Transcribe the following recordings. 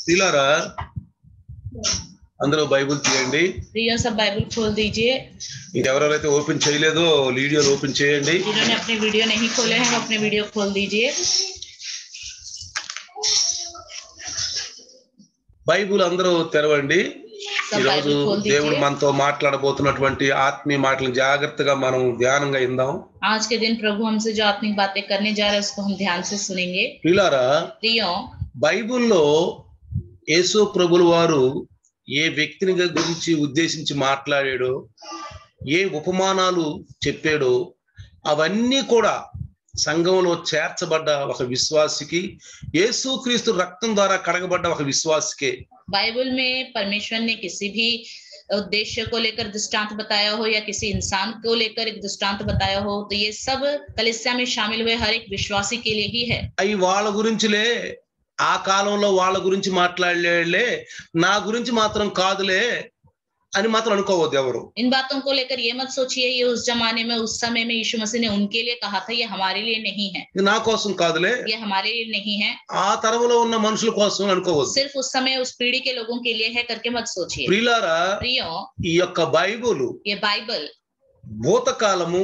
తీలారా అందరూ బైబిల్ తీయండి प्रियो सब बाइबल खोल दीजिए ఇంకెవరెవరైతే ఓపెన్ చేయలేదో వీడియోలు ఓపెన్ చేయండి जिन्होंने अपने वीडियो नहीं खोले हैं वो अपने वीडियो खोल दीजिए బైబిల్ అందరూ తెరవండి सब ఈరోజు बाइबल खोल దేవుడు दीजिए మనతో మాట్లాడబోతున్నటువంటి ఆత్మీయ మాటలను జాగ్రత్తగా మనం ధ్యానంగా ఇందాం आज के दिन प्रभु हमसे जो आत्मिक बातें करने जा रहे हैं उसको हम ध्यान से सुनेंगे పిల్లారా प्रियो బైబిల్లో యేసు ప్రభుల వారు ఏ వ్యక్తిని గురించి ఉద్దేశించి మాట్లాడాడో ఏ ఉపమానాలు చెప్పాడో అవన్నీ కూడా సంఘంలో చేర్చబడ్డ ఒక విశ్వాసికి యేసుక్రీస్తు రక్తం ద్వారా కడగబడ్డ ఒక విశ్వాసికే बाइबल में परमेश्वर ने किसी भी उद्देश्य को लेकर दृष्टांत बताया हो या किसी इंसान को लेकर एक दृष्टांत बताया हो तो ये सब कलिसिया में शामिल हुए हर एक विश्वासी के लिए ही है అవి వాళ్ళ గురించిలే ఆ కాలంలో వాళ్ళ గురించి మాట్లాడలే నా గురించి మాత్రం కాదులే అని మాత్రం అనుకోవద్దు ఎవరు इन बातों को लेकर ये मत सोचिए ये उस जमाने में उस समय में यीशु मसीह ने उनके लिए कहा था ये हमारे लिए नहीं है ఇది నా కోసం కాదులే ये हमारे लिए नहीं है ఆ తరంలో ఉన్న మనుషుల కోసం అనుకోవద్దు सिर्फ उस समय उस पीढ़ी के लोगों के लिए है करके मत सोचिए ప్రియులారా प्रियो ఈ యొక్క బైబుల్ ये बाइबल భూతకాలము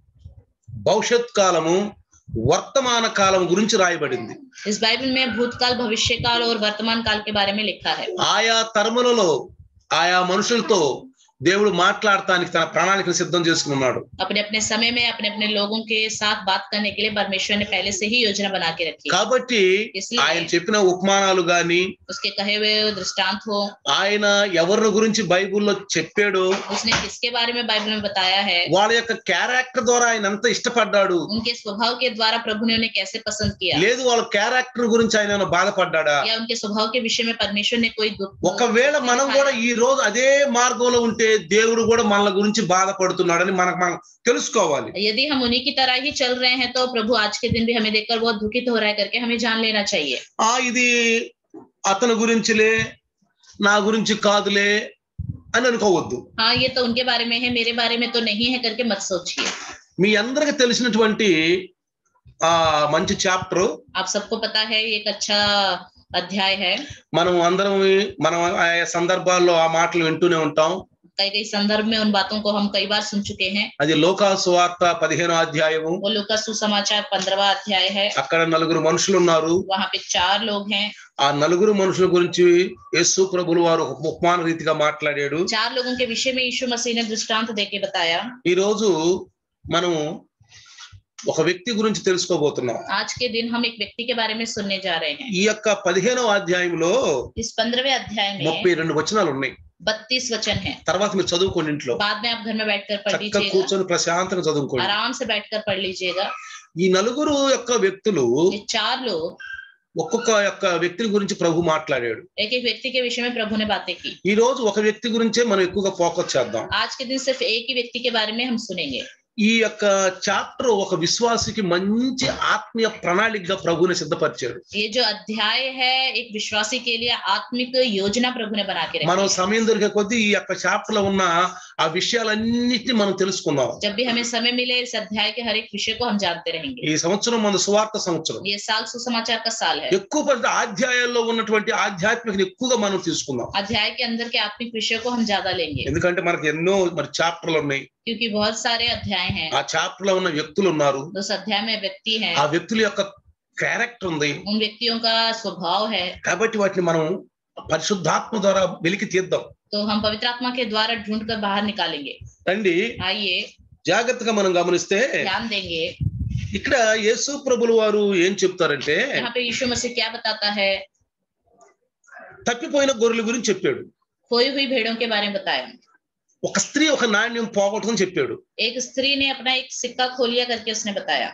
భవిష్యత్ కాలము వర్తమాన కాలం గురించి రాయబడింది इस बाइबल में भूतकाल भविष्य काल और वर्तमान काल के बारे में लिखा है ఆయా తరములలో ఆయా మనుషులతో దేవుడు మాట్లాడటానికి తన ప్రణాళికను సిద్ధం చేసుకున్నాడు अपने अपने समय में अपने अपने लोगों के साथ बात करने के लिए परमेश्वर ने पहले से ही योजना बना के रखी है కాబట్టి इसलिए ఆయన చెప్పిన ఉపమానాలు గాని उसके कहे हुए दृष्टांत हो ఆయన ఎవరి గురించి బైబిల్లో చెప్పాడో उसने किसके बारे में बाइबल में बताया है వాళ్ళ యొక్క క్యారెక్టర్ ద్వారా ఆయన ఎంత ఇష్టపడ్డాడు उनके स्वभाव के द्वारा प्रभु ने उन्हें कैसे पसंद किया లేదు వాళ్ళ క్యారెక్టర్ గురించి ఆయన ఏమైనా బాధపడ్డాడా या उनके स्वभाव के विषय में परमेश्वर ने कोई दुख ఒకవేళ మనం కూడా ఈ రోజు అదే మార్గంలో ఉంటే దేవుడు కూడా మన గురించి బాధపడుతున్నాడని మనకు మనం తెలుసుకోవాలి यदि हम उन्हीं की तरह ही चल रहे हैं तो प्रभु आज के दिन भी हमें देखकर बहुत दुखित हो रहा है करके हमें जान लेना चाहिए ఆ ఇది అతని గురించిలే నా గురించి కాదులే అని అనుకోవద్దు हाँ ये तो उनके बारे में है मेरे बारे में तो नहीं है करके मत सोचिए మీ అందరికి తెలిసినటువంటి ఆ మంచి చాప్టర్ आप सबको पता है ये एक अच्छा अध्याय है మనం అందరం మనం ఆయా సందర్భాల్లో ఆ మాటలు వింటూనే ఉంటాం कई कई संदर्भ में उन बातों को हम कई बार सुन चुके हैं అది లోకా సువార్త పదిహేనో అధ్యాయము वो लोग का सुसमाचार पंद्रवा अध्याय है అక్కడ నలుగురు మనుషులు ఉన్నారు वहां पे चार लोग हैं ఆ నలుగురు మనుషుల గురించి యేసు ప్రభులు వారు ఒక ఉపమాన రీతిగా మాట్లాడాడు चार लोगों के विषय में यीशु मसीह ने दृष्टांत देके बताया ఈ రోజు మనం ఒక వ్యక్తి గురించి తెలుసుకోబోతున్నాం आज के दिन हम एक व्यक्ति के बारे में सुनने जा रहे हैं ఈ యొక్క పదిహేనవ అధ్యాయంలో इस पंद्रहवें अध्याय ముప్పై में రెండు వచనాలు ఉన్నాయి बत्तीस वचन है తర్వాత మీరు చదువుకోండి ఇంట్లో बाद में आप घर में बैठकर पढ़ చక్కగా लीजिएगा కూర్చొని ప్రశాంతంగా చదువుకోండి आराम से बैठकर पढ़ लीजिएगा ఈ నలుగురు యొక్క వ్యక్తులు ये चार लोग ఒక్కొక్క యొక్క వ్యక్తిని గురించి ప్రభు మాట్లాడాడు एक एक व्यक्ति के विषय में प्रभु ने बातें की ఈ రోజు ఒక వ్యక్తి గురించే మనం ఎక్కువగా ఫోకస్ చేద్దాం आज के दिन सिर्फ एक ही व्यक्ति के बारे में हम सुनेंगे ఈ యొక్క చాప్టర్ ఒక విశ్వాసికి మంచి ఆత్మీయ ప్రణాళికగా ప్రభుని సిద్ధపరిచాడు ये जो अध्याय है एक विश्वासी के लिए आत्मिक योजना प्रभु ने बना के रखी మనం है సమయం దొరికే కొద్దీ ఈ యొక్క చాప్టర్ లో ఉన్న ఆ విషయాలన్నిటిని మనం తెలుసుకుందాం जब भी हमें समय मिले इस अध्याय के हर एक विषय को हम जानते रहेंगे ఈ సంవత్సరం మన సువార్త సంవత్సరం ये साल सुसमाचार का साल है ఎక్కువ పెద్ద అధ్యాయాల్లో ఉన్నటువంటి ఆధ్యాత్మికని ఎక్కువగా మనం తీసుకుందాం अध्याय के अंदर के आत्मिक विषय को हम ज्यादा लेंगे ఎందుకంటే మనకి ఎన్నో మరి చాప్టర్లు ఉన్నాయి क्योंकि बहुत सारे अध्याय हैं ఆ చాప్టర్ లో ఉన్న వ్యక్తులు ఉన్నారు उस अध्याय में व्यक्ति हैं ఆ వ్యక్తుల యొక్క క్యారెక్టర్ ఉంది उन व्यक्तियों का स्वभाव है కాబట్టి వాటిని మనం పరిశుద్ధాత్మ ద్వారా వెలికి తీద్దాం तो हम पवित्र आत्मा के द्वारा ढूंढ कर बाहर निकालेंगे రండి आइए జాగ్రత్తగా మనం గమనిస్తే ध्यान देंगे ఇక్కడ యేసు ప్రభులు వారు ఏం చెప్తారంటే यहाँ पे यीशु मसीह क्या बताता है తప్పిపోయిన గొర్రెల గురించి చెప్పాడు खोई हुई भेड़ों के बारे में बताया ఒక స్త్రీ ఒక నాణ్యం పోగొట్టడం చెప్పాడు एक स्त्री ने अपना एक सिक्का खोलिया करके उसने बताया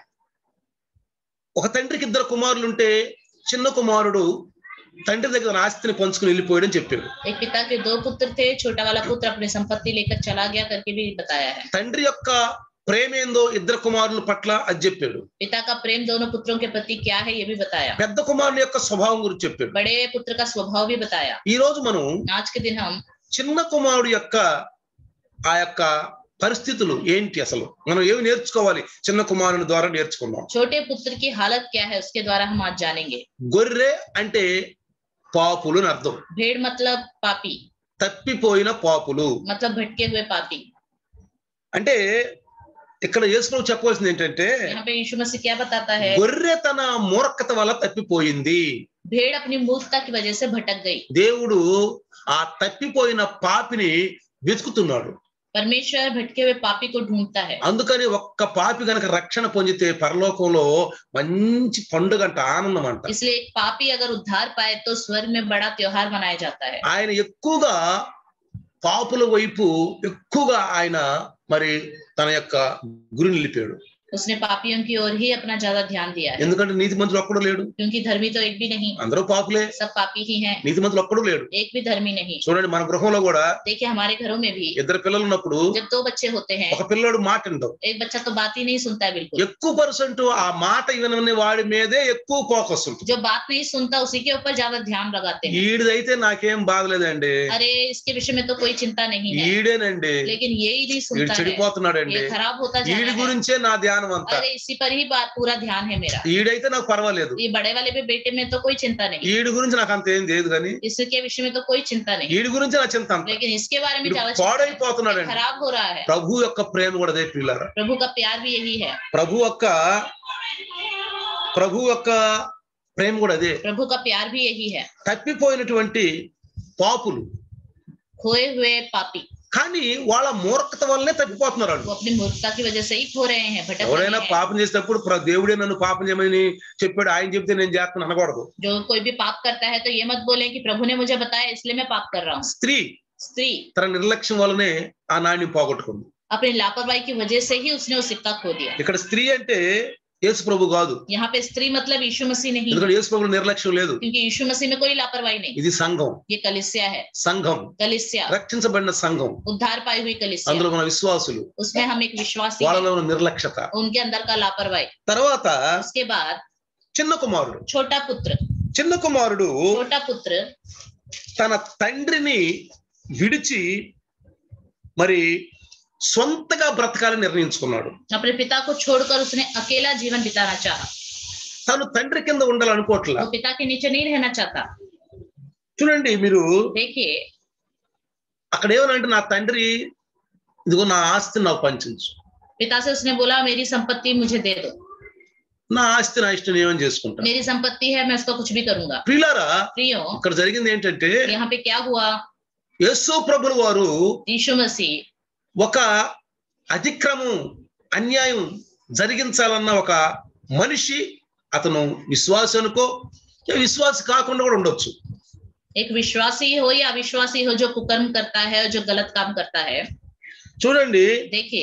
ఒక తండ్రికి ఇద్దరు కుమారులు ఉంటే చిన్న కుమారుడు తండ్రి దగ్గర తన ఆస్తిని పంచుకుని వెళ్ళిపోయాడని చెప్పాడు एक पिता के दो पुत्र थे छोटा वाला पुत्र अपनी संपत्ति लेकर चला गया करके भी बताया है తండ్రి యొక్క ప్రేమ ఏందో ఇద్దరు కుమారుల పట్ల అది చెప్పాడు पिता का प्रेम दोनों पुत्रों के प्रति क्या है ये भी बताया పెద్ద కుమారుని యొక్క స్వభావం గురించి చెప్పాడు बड़े पुत्र का स्वभाव भी बताया ఈ రోజు మనం आज के दिन हम చిన్న కుమారుడు యొక్క ఆ యొక్క పరిస్థితులు ఏంటి అసలు మనం ఏమి నేర్చుకోవాలి చిన్న కుమారుని ద్వారా నేర్చుకుందాం छोटे पुत्र की हालत क्या है उसके द्वारा हम आज जानेंगे గొర్రె అంటే పాపులు అని అర్థం भेड़ मतलब पापी తప్పిపోయిన పాపులు मतलब भटके हुए पापी అంటే ఇక్కడ యేసుప్రభు చెప్పవలసింది ఏంటంటే यहाँ पे यीशु मसीह क्या बताता है గొర్రె తన మూర్ఖత వల్ల తప్పిపోయింది भेड़ अपनी मूर्खता की वजह से भटक गई దేవుడు ఆ తప్పిపోయిన పాపిని వెతుకుతున్నాడు परमेश्वर भटके हुए पापी को ढूंढता है అందుకని ఒక్క పాపి గనక రక్షణ పొందితే పరలోకంలో మంచి పండుగ అంట ఆనందం అంట इसलिए एक पापी अगर उद्धार पाए तो स्वर्ग में बड़ा त्योहार मनाया जाता है ఆయన ఎక్కువగా పాపుల వైపు ఎక్కువగా ఆయన మరి తన యొక్క గురి నిలిపాడు उसने पापियों की ओर ही अपना ज्यादा ध्यान दिया है ఎందుకంటే నీతిమంతులు ఒక్కడు లేడు क्योंकि धर्मी तो एक भी नहीं అందరూ పాపులే सब पापी ही हैं నీతిమంతులు ఒక్కడు లేడు एक भी धर्मी नहीं చూడండి మన గృహంలో కూడా देखिए हमारे घरों में भी ఇద్దరు పిల్లలు ఉన్నప్పుడు जब दो बच्चे होते हैं ఒక పిల్లోడు మాట వినడం एक बच्चा तो बात ही नहीं सुनता है बिल्कुल ఎక్కువ పర్సెంట్ ఆ మాట వినని వాడి మీదే ఎక్కువ ఫోకస్ ఉంటుంది जो बात नहीं सुनता उसी के ऊपर ज्यादा ध्यान लगाते हैं ఈడిదైతే నాకేం బాధలేదండి अरे इसके विषय में तो कोई चिंता नहीं है ఈడేనండి लेकिन ये ही नहीं ఈడు सुनता है చెడిపోతున్నాడండి ये खराब होता जा ఈడి रहा है గురించే నా ధ్యానం అంతా अरे इसी पर ही बात पूरा ध्यान है मेरा ఈడైతే నాకు పర్వాలేదు ये बड़े वाले पे बेटे में तो कोई चिंता नहीं ఈడి గురించి నాకు అంత ఏం లేదు కానీ इसके विषय में तो कोई चिंता नहीं ఈడి గురించి నా చింత అంత लेकिन इसके बारे में ఈడు ज्यादा चिंता है। పాడైపోతున్నాడండి खराब हो रहा है ప్రభు యొక్క ప్రేమ కూడా అదే పిల్లరా प्रभु का प्यार भी यही है ప్రభు యొక్క ప్రభు యొక్క ప్రేమ కూడా అదే प्रभु का प्यार भी यही है తప్పిపోయినటువంటి పాపులు खोए हुए पापी కానీ వాళ్ళ మూర్ఖత వల్లనే తప్పిపోతున్నారు వాళ్ళు वो अपनी मूर्खता की वजह से ही खो रहे हैं भटक ఎవరైనా रहे हैं పాపం చేసేటప్పుడు ప్ర- దేవుడే నన్ను పాపం చేయమని చెప్పాడు ఆయన చెప్తే నేను చేస్తాను అనకూడదు जो कोई भी पाप करता है तो ये मत बोले कि प्रभु ने मुझे बताया इसलिए मैं पाप कर रहा हूँ స్త్రీ स्त्री తన నిర్లక్ష్యం వల్లనే ఆ నాణ్యం పోగొట్టుకుంది अपनी लापरवाही की वजह से ही उसने वो सिक्का खो दिया ఇక్కడ स्त्री అంటే యేసు ప్రభు కాదు यहाँ पे स्त्री मतलब यीशु मसीह नहीं ఎందుకంటే యేసు ప్రభు నిర్లక్ష్యం లేదు क्योंकि यीशु मसीह में कोई लापरवाही नहीं ఇది సంఘం ये कलिसिया है సంఘం कलिसिया రక్షించబడిన సంఘం उद्धार पाई हुई कलिसिया అందులో మన విశ్వాసులు उसमें हम एक विश्वासी हैं, వాళ్ళలో ఉన్న నిర్లక్ష్యత उनके अंदर का लापरवाही తర్వాత उसके बाद చిన్న కుమారుడు छोटा पुत्र చిన్న కుమారుడు छोटा पुत्र తన తండ్రిని విడిచి మరి సొంతగా బ్రతకాలని నిర్ణయించుకున్నాడు अपने पिता को छोड़कर उसने अकेला जीवन बिताना चाहा తను తండ్రి కింద ఉండాలనుకోవట్లా वो पिता के नीचे नहीं रहना चाहता చూడండి మీరు देखिए అక్కడ ఏమనంటే నా తండ్రి ఇదిగో నా ఆస్తి నాకు పంచించు पिता से उसने बोला मेरी संपत्ति मुझे दे दो నా ఆస్తి నా ఇష్టం ఏమని చేసుకుంటా मेरी संपत्ति है मैं उसका कुछ भी करूंगा ప్రియులారా प्रियो ఇక్కడ జరిగింది ఏంటంటే यहाँ पे क्या हुआ యేసు ప్రభులు వారు यीशु मसीह ఒక అతిక్రమం అన్యాయం జరిగించాలన్న ఒక మనిషి అతను విశ్వాసి అనుకో లేదా విశ్వాసి కాకుండా కూడా ఉండొచ్చు एक विश्वासी हो या अविश्वासी हो जो कुकर्म करता है और जो गलत काम करता है చూడండి देखिए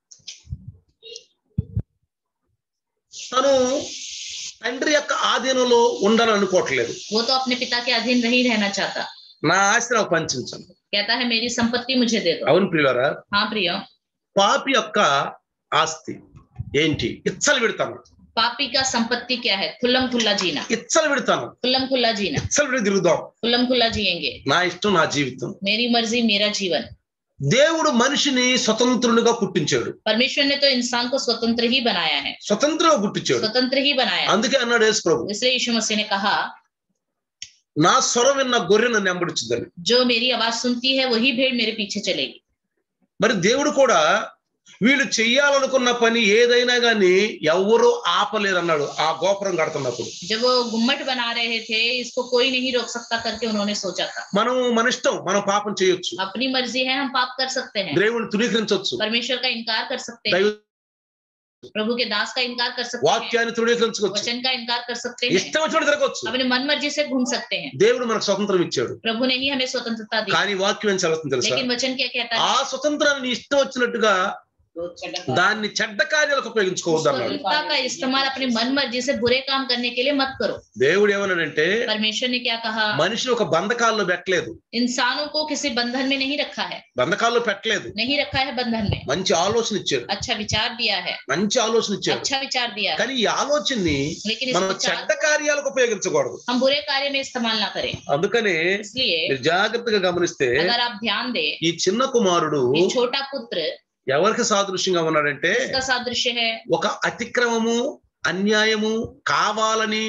తను తండ్రి యొక్క ఆధీనంలో ఉండాలని అనుకోవట్లేదు वो तो अपने पिता के अधीन नहीं रहना चाहता నా ఆస్తి నాకు పంచించండి कहता है मेरी संपत्ति मुझे दे दो అవును ప్రియులారా हाँ प्रियो పాపి యొక్క ఆస్తి ఏంటి ఇచ్చలు పెడతాను पापी का संपत्ति क्या है खुल्लम खुल्ला जीना ఇచ్చలు పెడతాను खुल्लम खुल्ला जीना ఇచ్చలు పెడి తిరుగుదాం खुल्लम खुल्ला जिएंगे నా ఇష్టం నా జీవితం मेरी मर्जी मेरा जीवन దేవుడు మనిషిని స్వతంత్రునిగా పుట్టించాడు परमेश्वर ने तो इंसान को स्वतंत्र ही बनाया है స్వతంత్రంగా పుట్టించాడు स्वतंत्र ही बनाया है। అందుకే అన్నాడు యేసు ప్రభు इसलिए यीशु मसीह ने कहा నా స్వరం విన్న గొర్రె నన్ను వెంబడించుదని जो मेरी आवाज सुनती है वही भेड़ मेरे पीछे चलेगी మరి దేవుడు కూడా వీళ్ళు చెయ్యాలనుకున్న పని ఏదైనా గాని ఎవ్వరూ ఆపలేరు అన్నాడు ఆ గోపురం కడుతున్నప్పుడు जब वो गुम्मट बना रहे थे इसको कोई नहीं रोक सकता करके उन्होंने सोचा था మనం మన ఇష్టం మనం పాపం చేయొచ్చు अपनी मर्जी है हम पाप कर सकते हैं దేవుని తృణీకరించవచ్చు परमेश्वर का इनकार कर सकते हैं దైవ प्रभु के दास का इनकार कर सकते हैं వాక్యాన్ని తృణీకరించుకోవచ్చు वचन का इनकार कर सकते हैं ఇష్టం వచ్చినట్టు తిరగవచ్చు अपने मन मर्जी से घूम सकते हैं దేవుడు మనకు స్వతంత్రం ఇచ్చాడు प्रभु ने ही हमें स्वतंत्रता दी కానీ వాక్యం ఏం చదువుతుంది తెలుసా लेकिन वचन क्या कहता ఆ है స్వతంత్రాన్ని ఇష్టం వచ్చినట్టుగా దాన్ని చెడ్డ కార్యాలకు ఉపయోగించుకోవద్దు అన్నాడు स्वतंत्रता का इस्तेमाल अपने मन मर्जी से बुरे काम करने के लिए मत करो దేవుడు ఏమన్నాడంటే परमेश्वर ने क्या कहा మనిషిని ఒక బంధకాల్లో పెట్టలేదు इंसानों को किसी बंधन में नहीं रखा है బంధకాల్లో పెట్టలేదు नहीं रखा है बंधन में మంచి ఆలోచన ఇచ్చాడు अच्छा विचार दिया है మంచి ఆలోచన ఇచ్చాడు अच्छा विचार दिया है కానీ ఈ ఆలోచనని लेकिन इस మనం विचार చెడ్డ కార్యాలకు ఉపయోగించకూడదు हम बुरे कार्य में इस्तेमाल ना करें అందుకని इसलिए మీరు జాగ్రత్తగా గమనిస్తే अगर आप ध्यान दें ఈ చిన్న కుమారుడు ये छोटा पुत्र ఎవరికి సాదృశ్యంగా ఉన్నాడంటే इसका सादृश्य है ఒక అతిక్రమము అన్యాయము కావాలని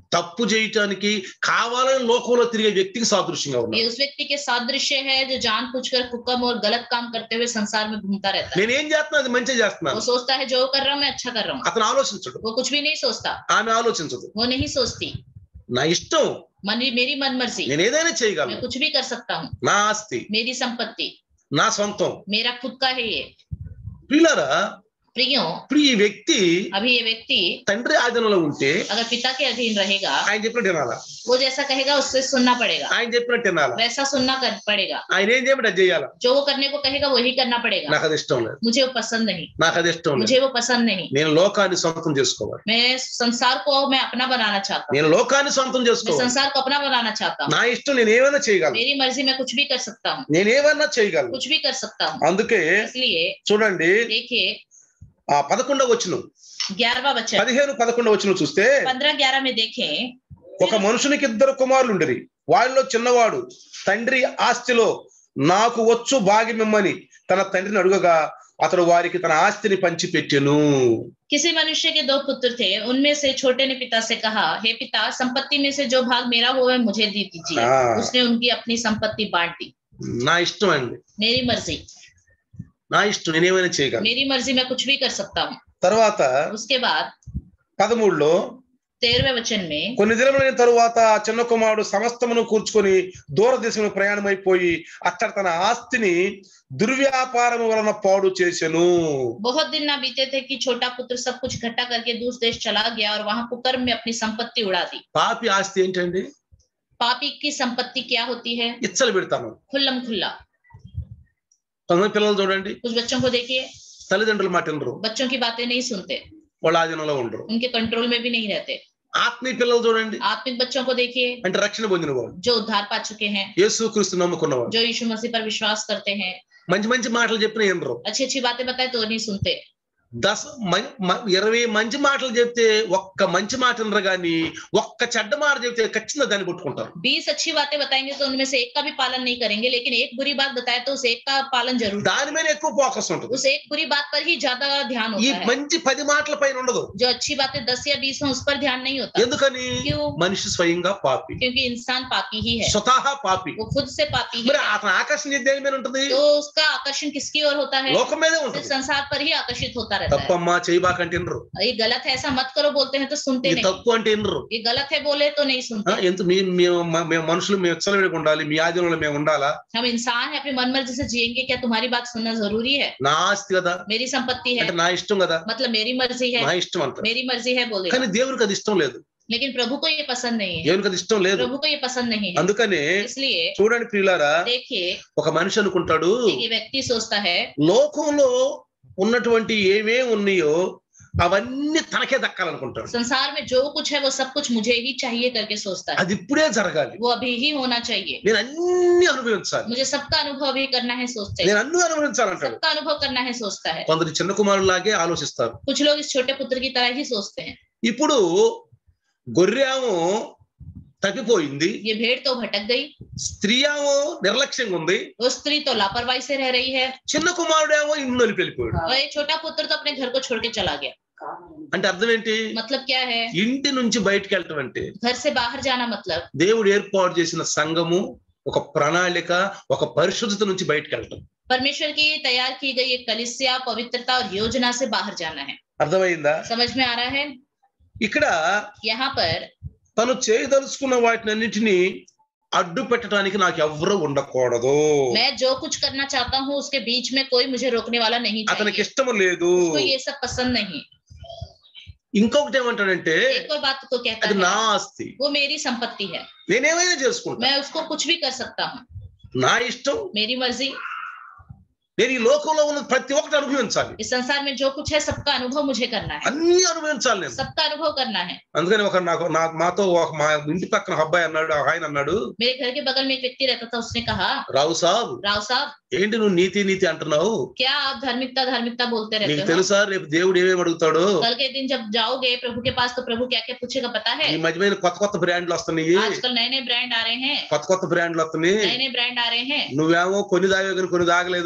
తప్పు చేయటానికి కావాలని లోకంలో తిరిగే వ్యక్తికి సాదృశ్యంగా ये ఉన్నాడు उस व्यक्ति के सादृश्य है जो जान कर कुकम और गलत काम करते हुए संसार में घूमता रहता है నేనేం చేస్తున్నా అది మంచిగా वो చేస్తున్నాను सोचता है जो कर रहा हूँ मैं अच्छा कर रहा हूँ అతను ఆలోచించడు वो कुछ भी नहीं सोचता ఆమె ఆలోచించదు वो नहीं सोचती నా ఇష్టం मन मेरी मन मर्जी నేను ఏదైనా मैं చేయగలను कुछ भी कर सकता हूँ నా ఆస్తి मेरी संपत्ति నా సొంతం मेरा खुद का है ये పిల్లరా प्रियो ఇప్పుడు ఈ వ్యక్తి अभी ये व्यक्ति తండ్రి ఆధీనంలో ఉంటే अगर पिता के अधीन रहेगा ఆయన చెప్పినట్టు వినాలా वो जैसा कहेगा उससे सुनना पड़ेगा ఆయన చెప్పినట్టు వినాలా वैसा सुनना कर पड़ेगा ఆయన ఏం చేయమంటే అది చేయాలా जो वो करने को कहेगा वही करना पड़ेगा నాకు అది ఇష్టం లేదు मुझे वो पसंद नहीं నాకు అది ఇష్టం లేదు मुझे वो पसंद नहीं నేను లోకాన్ని సొంతం చేసుకోవాలి मैं संसार को मैं अपना बनाना चाहता हूँ నేను లోకాన్ని సొంతం मैं చేసుకోవాలి संसार को अपना बनाना चाहता हूँ నా ఇష్టం నేను ఏమైనా చేయగలను मेरी मर्जी में कुछ भी कर सकता हूँ నేను ఏమైనా చేయగలను कुछ भी कर सकता हूँ అందుకే इसलिए చూడండి देखिए ఆ పదకొండవ వచ్చిన ग्यारहवा बच्चा పదిహేను పదకొండవ వచ్చిన చూస్తే पंद्रह ग्यारह में देखें ఒక మనుషునికి ఇద్దరు కుమారులు ఉండిరి వాళ్ళలో చిన్నవాడు తండ్రి ఆస్తిలో నాకు వచ్చు భాగ్యమిమ్మని తన తండ్రిని అడుగగా అతడు వారికి తన ఆస్తిని పంచిపెట్టెను किसी मनुष्य के दो पुत्र थे उनमें से छोटे ने पिता से कहा हे पिता संपत्ति में से जो भाग मेरा वो है मुझे दे दीजिए हाँ। उसने उनकी अपनी संपत्ति बांट दी నా ఇష్టం అండి मेरी मर्जी నా ఇష్టం నేనేమైనా చేయగలను मेरी मर्जी में कुछ भी कर सकता हूँ తర్వాత उसके बाद పదమూడులో तेरहवें वचन में కొన్ని దినములైన తరువాత ఆ చిన్న కుమారుడు సమస్తమును కూర్చుకొని దూరదేశంలో ప్రయాణమైపోయి అక్కడ తన ఆస్తిని దుర్వ్యాపారము వలన పాడు చేసెను बहुत दिन ना बीते थे कि छोटा पुत्र सब कुछ इकट्ठा करके दूसरे देश चला गया और वहां कुकर्म में अपनी संपत्ति उड़ा दी పాపి ఆస్తి ఏంటండి पापी की संपत्ति क्या होती है ఇచ్చలు పెడతాను खुल्लम खुल्ला కొంతమంది పిల్లలు చూడండి कुछ बच्चों को देखिए తల్లిదండ్రుల మాట వినరు बच्चों की बातें नहीं सुनते వాళ్ళ ఆధీనంలో ఉండరు उनके कंट्रोल में भी नहीं रहते ఆత్మీయ పిల్లలు చూడండి आत्मिक बच्चों को देखिए అంటే రక్షణ పొందిన వాళ్ళు जो उद्धार पा चुके हैं యేసు క్రీస్తు నమ్ముకున్నవాడు जो यीशु मसीह पर विश्वास करते हैं మంచి మంచి మాటలు చెప్పిన వినరు अच्छी अच्छी बातें बताए तो नहीं सुनते దశ మం- మ- ఇరవై మంచి మాటలు చెప్తే ఒక్క మంచి మాట వినరు కానీ ఒక్క చెడ్డ మాట చెప్తే ఖచ్చితంగా దాన్ని కొట్టుకుంటారు बीस अच्छी बातें बताएंगे तो उनमें से एक का भी पालन नहीं करेंगे लेकिन एक बुरी बात बताए तो उस एक का पालन जरूर దాని మీద ఎక్కువ ఫోకస్ ఉంటుంది उस एक बुरी बात पर ही ज्यादा ध्यान ఈ होता है మంచి పది మాటల పైన ఉండదు जो अच्छी बातें दस या बीस हो उस पर ध्यान नहीं होता ఎందుకని क्यों మనిషి స్వయంగా పాపి क्योंकि इंसान पापी ही है స్వతహా పాపి वो खुद से पापी ही మరి है అతని ఆకర్షణ దేని మీద ఉంటుంది तो उसका आकर्षण किसकी ओर होता है లోకం మీదే सिर्फ ఉంటుంది संसार पर ही आकर्षित होता रहता है తప్పమ్మా చేయబాకంటే వినరు ये गलत है ऐसा मत करो बोलते हैं तो सुनते ఇది नहीं తప్పు అంటే వినరు ये गलत है बोले तो नहीं ఆ, सुनते ఎంత మీ మేము మ- మేము మనుషులు మేము ఉత్సలవిడిగా ఉండాలి మీ ఆధీనంలో మేము ఉండాలా हम इंसान है अपनी मन मर्जी से जिएंगे क्या तुम्हारी बात सुनना जरूरी है నా ఆస్తి కదా मेरी संपत्ति है అంటే నా ఇష్టం కదా मतलब मेरी मर्जी है నా ఇష్టం అంటారు मेरी मर्जी है बोले కానీ దేవునికి అది ఇష్టం లేదు लेकिन प्रभु को ये पसंद नहीं है దేవునికి అది ఇష్టం లేదు प्रभु को ये पसंद नहीं है అందుకనే इसलिए చూడండి ప్రియులారా देखिए ఒక మనిషి అనుకుంటాడు ये व्यक्ति सोचता है లోకంలో ఉన్నటువంటి ఏమేమి ఉన్నాయో అవన్నీ తనకే దక్కాలనుకుంటాడు संसार में जो कुछ है वो सब कुछ मुझे ही चाहिए करके सोचता है అది ఇప్పుడే జరగాలి वो अभी ही होना चाहिए నేను అన్ని అనుభవించాలి मुझे सबका अनुभव भी करना है सोचते నేను हैं అన్ని అనుభవించాలంటాడు सबका अनुभव करना है सोचता है కొందరు చిన్న కుమారులాగే ఆలోచిస్తారు कुछ लोग इस छोटे पुत्र की तरह ही सोचते हैं ఇప్పుడు గొర్రెమో తప్పిపోయింది ये भेड़ तो भटक गई స్త్రీ ఏమో నిర్లక్ష్యంగా ఉంది वो स्त्री तो लापरवाही से रह रही है చిన్న కుమారుడేమో ఇల్లు నలిపి వెళ్ళిపోయాడు और ये छोटा पुत्र तो अपने घर को छोड़ के चला गया అంటే అర్థం ఏంటి मतलब क्या है ఇంటి నుంచి బయటకు వెళ్ళటం అంటే घर से बाहर जाना मतलब దేవుడు ఏర్పాటు చేసిన సంఘము ఒక ప్రణాళిక ఒక పరిశుద్ధత నుంచి బయటకు వెళ్ళటం परमेश्वर की तैयार की गई एक कलिसिया पवित्रता और योजना से बाहर जाना है అర్థమైందా समझ में आ रहा है ఇక్కడ यहाँ पर తను చేయదలుచుకున్న వాటిని అన్నిటినీ అడ్డు పెట్టడానికి నాకు ఎవ్వరూ ఉండకూడదు मैं जो कुछ करना चाहता हूँ उसके बीच में कोई मुझे रोकने वाला नहीं అతనికి चाहिए ఇష్టం లేదు उसको ये सब पसंद नहीं ఇంకొకటి ఏమంటాడంటే एक और बात को कहता అది నా है ఆస్తి वो मेरी संपत्ति है నేనేమైనా చేసుకుంటా मैं उसको कुछ भी कर सकता हूँ నా ఇష్టం मेरी मर्जी నేను ఈ లోకంలో ఉన్న ప్రతి ఒక్కటి అనుభవించాలి इस संसार में जो कुछ है सबका अनुभव मुझे करना है అన్ని అనుభవించాలి నేను सबका अनुभव करना है అందుకని ఒక నాకు నా మాతో ఒక మా ఇంటి పక్కన ఒక అబ్బాయి అన్నాడు ఒక ఆయన అన్నాడు मेरे घर के बगल में एक व्यक्ति रहता था उसने कहा రావు సాబ్ राव साहब ఏంటి నువ్వు నీతి నీతి అంటున్నావు क्या आप धार्मिकता धार्मिकता बोलते నీకు रहते हो తెలుసా రేపు దేవుడు ఏమేమి అడుగుతాడు कल के दिन जब जाओगे प्रभु के पास तो प्रभु क्या क्या पूछेगा पता है ఈ మధ్య మీద కొత్త కొత్త బ్రాండ్లు వస్తున్నాయి आजकल नए नए ब्रांड आ रहे हैं కొత్త కొత్త బ్రాండ్లు వస్తున్నాయి नए नए ब्रांड आ रहे हैं నువ్వేమో కొన్ని దాగా కొన్ని దాగలేదు तुमने तो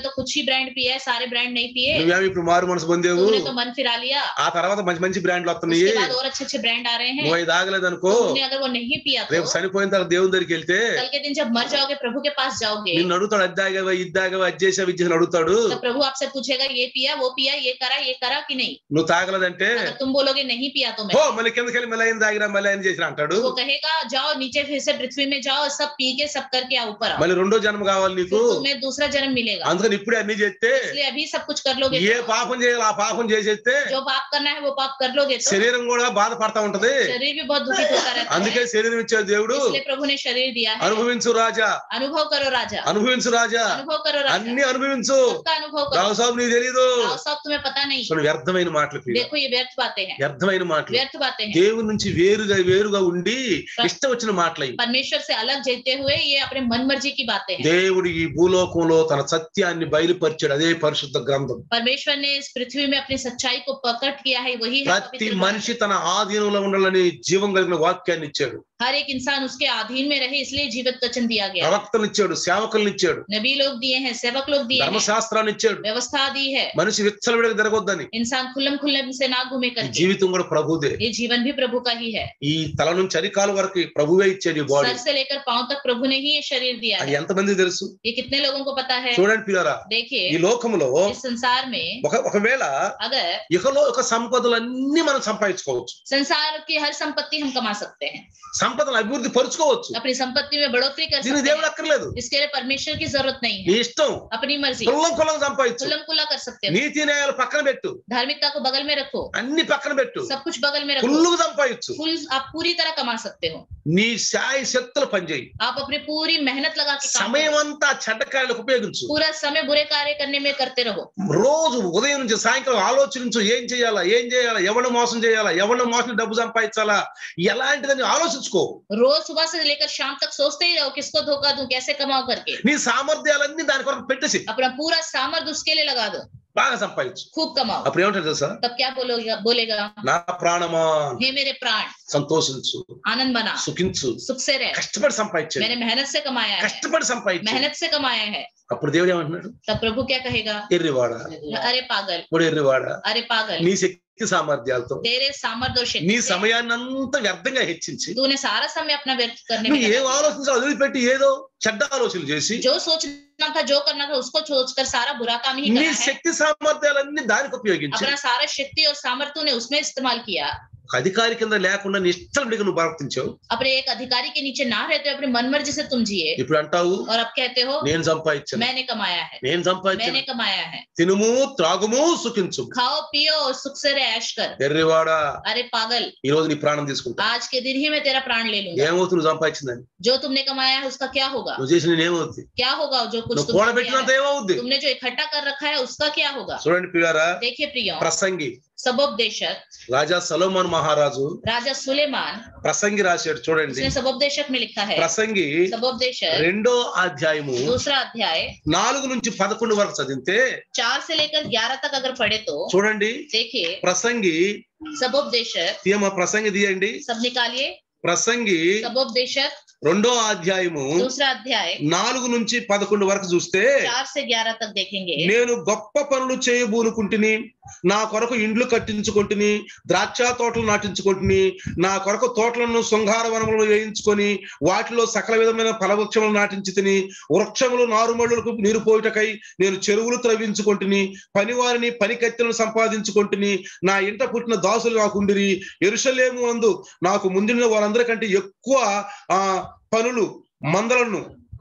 तो कुछ ही ब्रांड पिया है सारे ब्रांड नहीं पिए నువ్వేమి ఇప్పుడు మారు మనసు పొందేవు तुमने तो मन फिरा लिया ఆ తర్వాత మంచి మంచి బ్రాండ్లు వస్తున్నాయి उसके बाद और अच्छे अच्छे ब्रांड आ रहे हैं నువ్వు అవి తాగలేదనుకో तो तुमने अगर वो नहीं पिया तो రేపు చనిపోయిన తర్వాత దేవుని దగ్గరికి వెళ్తే कल के दिन जब मर जाओगे प्रभु के पास जाओगे నిన్ను అడుగుతాడు అది తాగావా ఇది తాగావా అది చేసావు ఇది చేసావు అడుగుతాడు तो प्रभु आपसे पूछेगा ये पिया वो पिया ये करा ये करा कि नहीं నువ్వు తాగలేదంటే अगर तुम बोलोगे नहीं पिया तो ఓ मैं మళ్ళీ కిందకి వెళ్ళి మళ్ళీ ఆయన తాగిరా మళ్ళీ ఆయన చేసిన అంటాడు तो वो कहेगा जाओ नीचे फिर से पृथ्वी में जाओ सब पी के सब करके आओ ऊपर आओ మళ్ళీ రెండో జన్మ కావాలి నీకు फिर तुम्हें दूसरा जन्म मिलेगा అందుకని ఇప్పుడే అన్ని చేస్తే इसलिए अभी सब कुछ कर लोगे ఏ तो పాపం చేయాలి ఆ పాపం చేసేస్తే जो पाप करना है वो पाप कर लोगे तो శరీరం కూడా బాధపడతా ఉంటది शरीर भी बहुत दुखित होता रहता అందుకే है శరీరం ఇచ్చే దేవుడు इसलिए प्रभु ने शरीर दिया है అనుభవించు రాజా अनुभव करो राजा అనుభవించు రాజా अनुभव करो राजा అన్ని అనుభవించు सबका अनुभव करो రావు సాబు నీకు తెలీదు राव साहब तुम्हें पता नहीं చూడండి వ్యర్థమైన మాటలు ప్రియ. देखो ये व्यर्थ बातें हैं వ్యర్థమైన మాటలు व्यर्थ बातें हैं దేవుని నుంచి వేరుగా వేరుగా ఉండి ఇష్టం వచ్చిన మాటలు అవి. परमेश्वर से अलग जीते हुए ये अपने मन मर्जी की बातें हैं దేవుడు ఈ భూలోకంలో తన సత్యాన్ని బయలుపరిచాడు అదే పరిశుద్ధ గ్రంథం परमेश्वर ने इस पृथ्वी में अपनी सच्चाई को प्रकट किया है वही है ప్రతి पवित्र ग्रंथ। మనిషి తన ఆధీనంలో ఉండాలని జీవం కలిగిన వాక్యాన్ని ఇచ్చాడు हर एक इंसान उसके अधीन में रहे इसलिए जीवित वचन दिया गया ప్రవక్తలు ఇచ్చాడు సేవకులను ఇచ్చాడు नबी लोग दिए हैं सेवक लोग दिए हैं ధర్మశాస్త్రాన్ని ఇచ్చాడు व्यवस्था दी है మనిషి విచ్చలవిడిగా తిరగొద్దని इंसान खुल्लम खुल्लम से ना घूमे ఈ करके జీవితం కూడా ప్రభుదే ये जीवन भी प्रभु का ही है ఈ తల నుంచి అరికాల వరకు ప్రభువే ఇచ్చాడు ఈ బాడీ सर से लेकर पांव तक प्रभु ने ही ये शरीर दिया అది है ఎంతమంది తెలుసు ये कितने लोगों को पता है చూడండి పిల్లరా ఈ देखिए లోకంలో इस संसार में ఒక ఒకవేళ अगर ఇకలో ఒక సంపదలన్నీ మనం సంపాదించుకోవచ్చు संसार की हर संपत्ति हम कमा सकते हैं సంపదను అభివృద్ధి పరుచుకోవచ్చు अपनी संपत्ति में बढ़ोतरी कर దీనికి सकते దేవుడు हैं అక్కర్లేదు इसके लिए परमेश्वर की जरूरत नहीं నీ है ఇష్టం अपनी मर्जी కుల్లం కుల్లం సంపాదించు खुल्लम खुल्ला कर सकते हो నీతి న్యాయాలు పక్కన పెట్టు धार्मिकता को बगल में रखो అన్ని పక్కన పెట్టు सब कुछ बगल में रखो ఫుల్లుగా సంపాదించు फुल आप पूरी तरह कमा सकते हो నీ శాయ శక్తులు పనిచేయి आप अपनी पूरी मेहनत लगा के काम సమయం करो। అంతా చెడ్డ కార్యాలకు ఉపయోగించు पूरा समय बुरे कार्य करने में करते रहो రోజు ఉదయం నుంచి సాయంకాలం ఆలోచించు ఏం చేయాలా ఏం చేయాలా ఎవరిని మోసం చేయాలా ఎవరిని మోసం డబ్బు సంపాదించాలా ఎలాంటిదని ఆలోచించుకో रोज सुबह से लेकर शाम तक सोचते ही रहो किसको धोखा दूं कैसे कमाओ करके నీ సామర్థ్యాలన్నీ దాని కొరకు పెట్టేసి अपना पूरा सामर्थ्य उसके लिए लगा दो బాగా సంపాదించు खूब कमाओ అప్పుడు ఏమంటారు తెలుసా तब क्या बोलोगे बोलेगा నా ప్రాణమా हे मेरे प्राण సంతోషించు आनंद बना సుఖించు सुख से रह కష్టపడి సంపాదించాడు मैंने मेहनत से कमाया है కష్టపడి సంపాదించాడు मेहनत से कमाया है అప్పుడు దేవుడు ఏమంటున్నాడు तब प्रभु क्या कहेगा ఎర్రివాడ अरे पागल ఇప్పుడు ఎర్రివాడ अरे पागल నీ శక్తి సామర్థ్యాలతో तेरे सामर्थ्य और నీ शक्ति से సమయాన్ని అంతా వ్యర్థంగా హెచ్చించి तूने सारा समय अपना व्यर्थ करने में నువ్వు ఏం लगा दिया। ఆలోచించాలో వదిలిపెట్టి ఏదో చెడ్డ ఆలోచనలు చేసి जो सोचना था जो करना था उसको सोचकर सारा बुरा काम ही నీ करना है శక్తి సామర్థ్యాలన్నీ దానికి ఉపయోగించి अपना सारा शक्ति और सामर्थ्य तूने उसमें इस्तेमाल किया అధికారి కింద లేకుండా నీ ఇష్టం నువ్వు ప్రవర్తించావు अपने एक अधिकारी के नीचे ना रहते हुए अपने मन मर्जी से तुम जिए ఇప్పుడు అంటావు और अब कहते हो నేను సంపాదించాను मैंने कमाया है నేను సంపాదించాను मैंने कमाया है తినుము త్రాగుము సుఖించు खाओ पियो और सुख से रह ऐश कर ఎర్రివాడా अरे पागल ఈ రోజు నీ ప్రాణం తీసుకుంటా आज के दिन ही मैं तेरा प्राण ले लूंगा ఏమవుతుంది నువ్వు సంపాదించిందని जो तुमने कमाया है उसका क्या होगा నువ్వు చేసిన ఏమవుతుంది क्या होगा जो कुछ నువ్వు तुमने किया కూడబెట్టినంత है? ఏమవుద్ది तुमने जो इकट्ठा कर रखा है उसका क्या होगा చూడండి పిల్లారా देखिए प्रियो ప్రసంగి सबोपदेशक రాజా సలోమన్ మహారాజు राजा सुलेमान ప్రసంగి రాశాడు చూడండి उसने सबोपदेशक में लिखा है ప్రసంగి सबोपदेशक రెండో అధ్యాయము दूसरा अध्याय నాలుగు నుంచి పదకొండు వరకు చదివితే चार से लेकर ग्यारह तक अगर पढ़े तो చూడండి देखिए ప్రసంగి सबोपदेशक తీయమ ప్రసంగి తీయండి सब निकालिए ప్రసంగి सबोपदेशक రెండో అధ్యాయము दूसरा अध्याय నాలుగు నుంచి పదకొండు వరకు చూస్తే चार से ग्यारह तक देखेंगे నేను గొప్ప పనులు చేయబూనుకుంటుని నా కొరకు ఇండ్లు కట్టించుకుంటుని ద్రాక్ష తోటలు నాటించుకుంటుని నా కొరకు తోటలను శృంగార వనములను వేయించుకొని వాటిలో సకల విధమైన ఫలవృక్షములు నాటించి తిని వృక్షములు నారుమళ్ళకు నీరు పోయుటకై నేను చెరువులు త్రవ్వించుకుంటుని పనివారిని పని కత్తెలను సంపాదించుకుంటుని నా ఇంట పుట్టిన దాసులు నాకుండిరి ఎరుషలేము అందు నాకు ముందున్న వారందరికంటే ఎక్కువ ఆ పనులు మందలను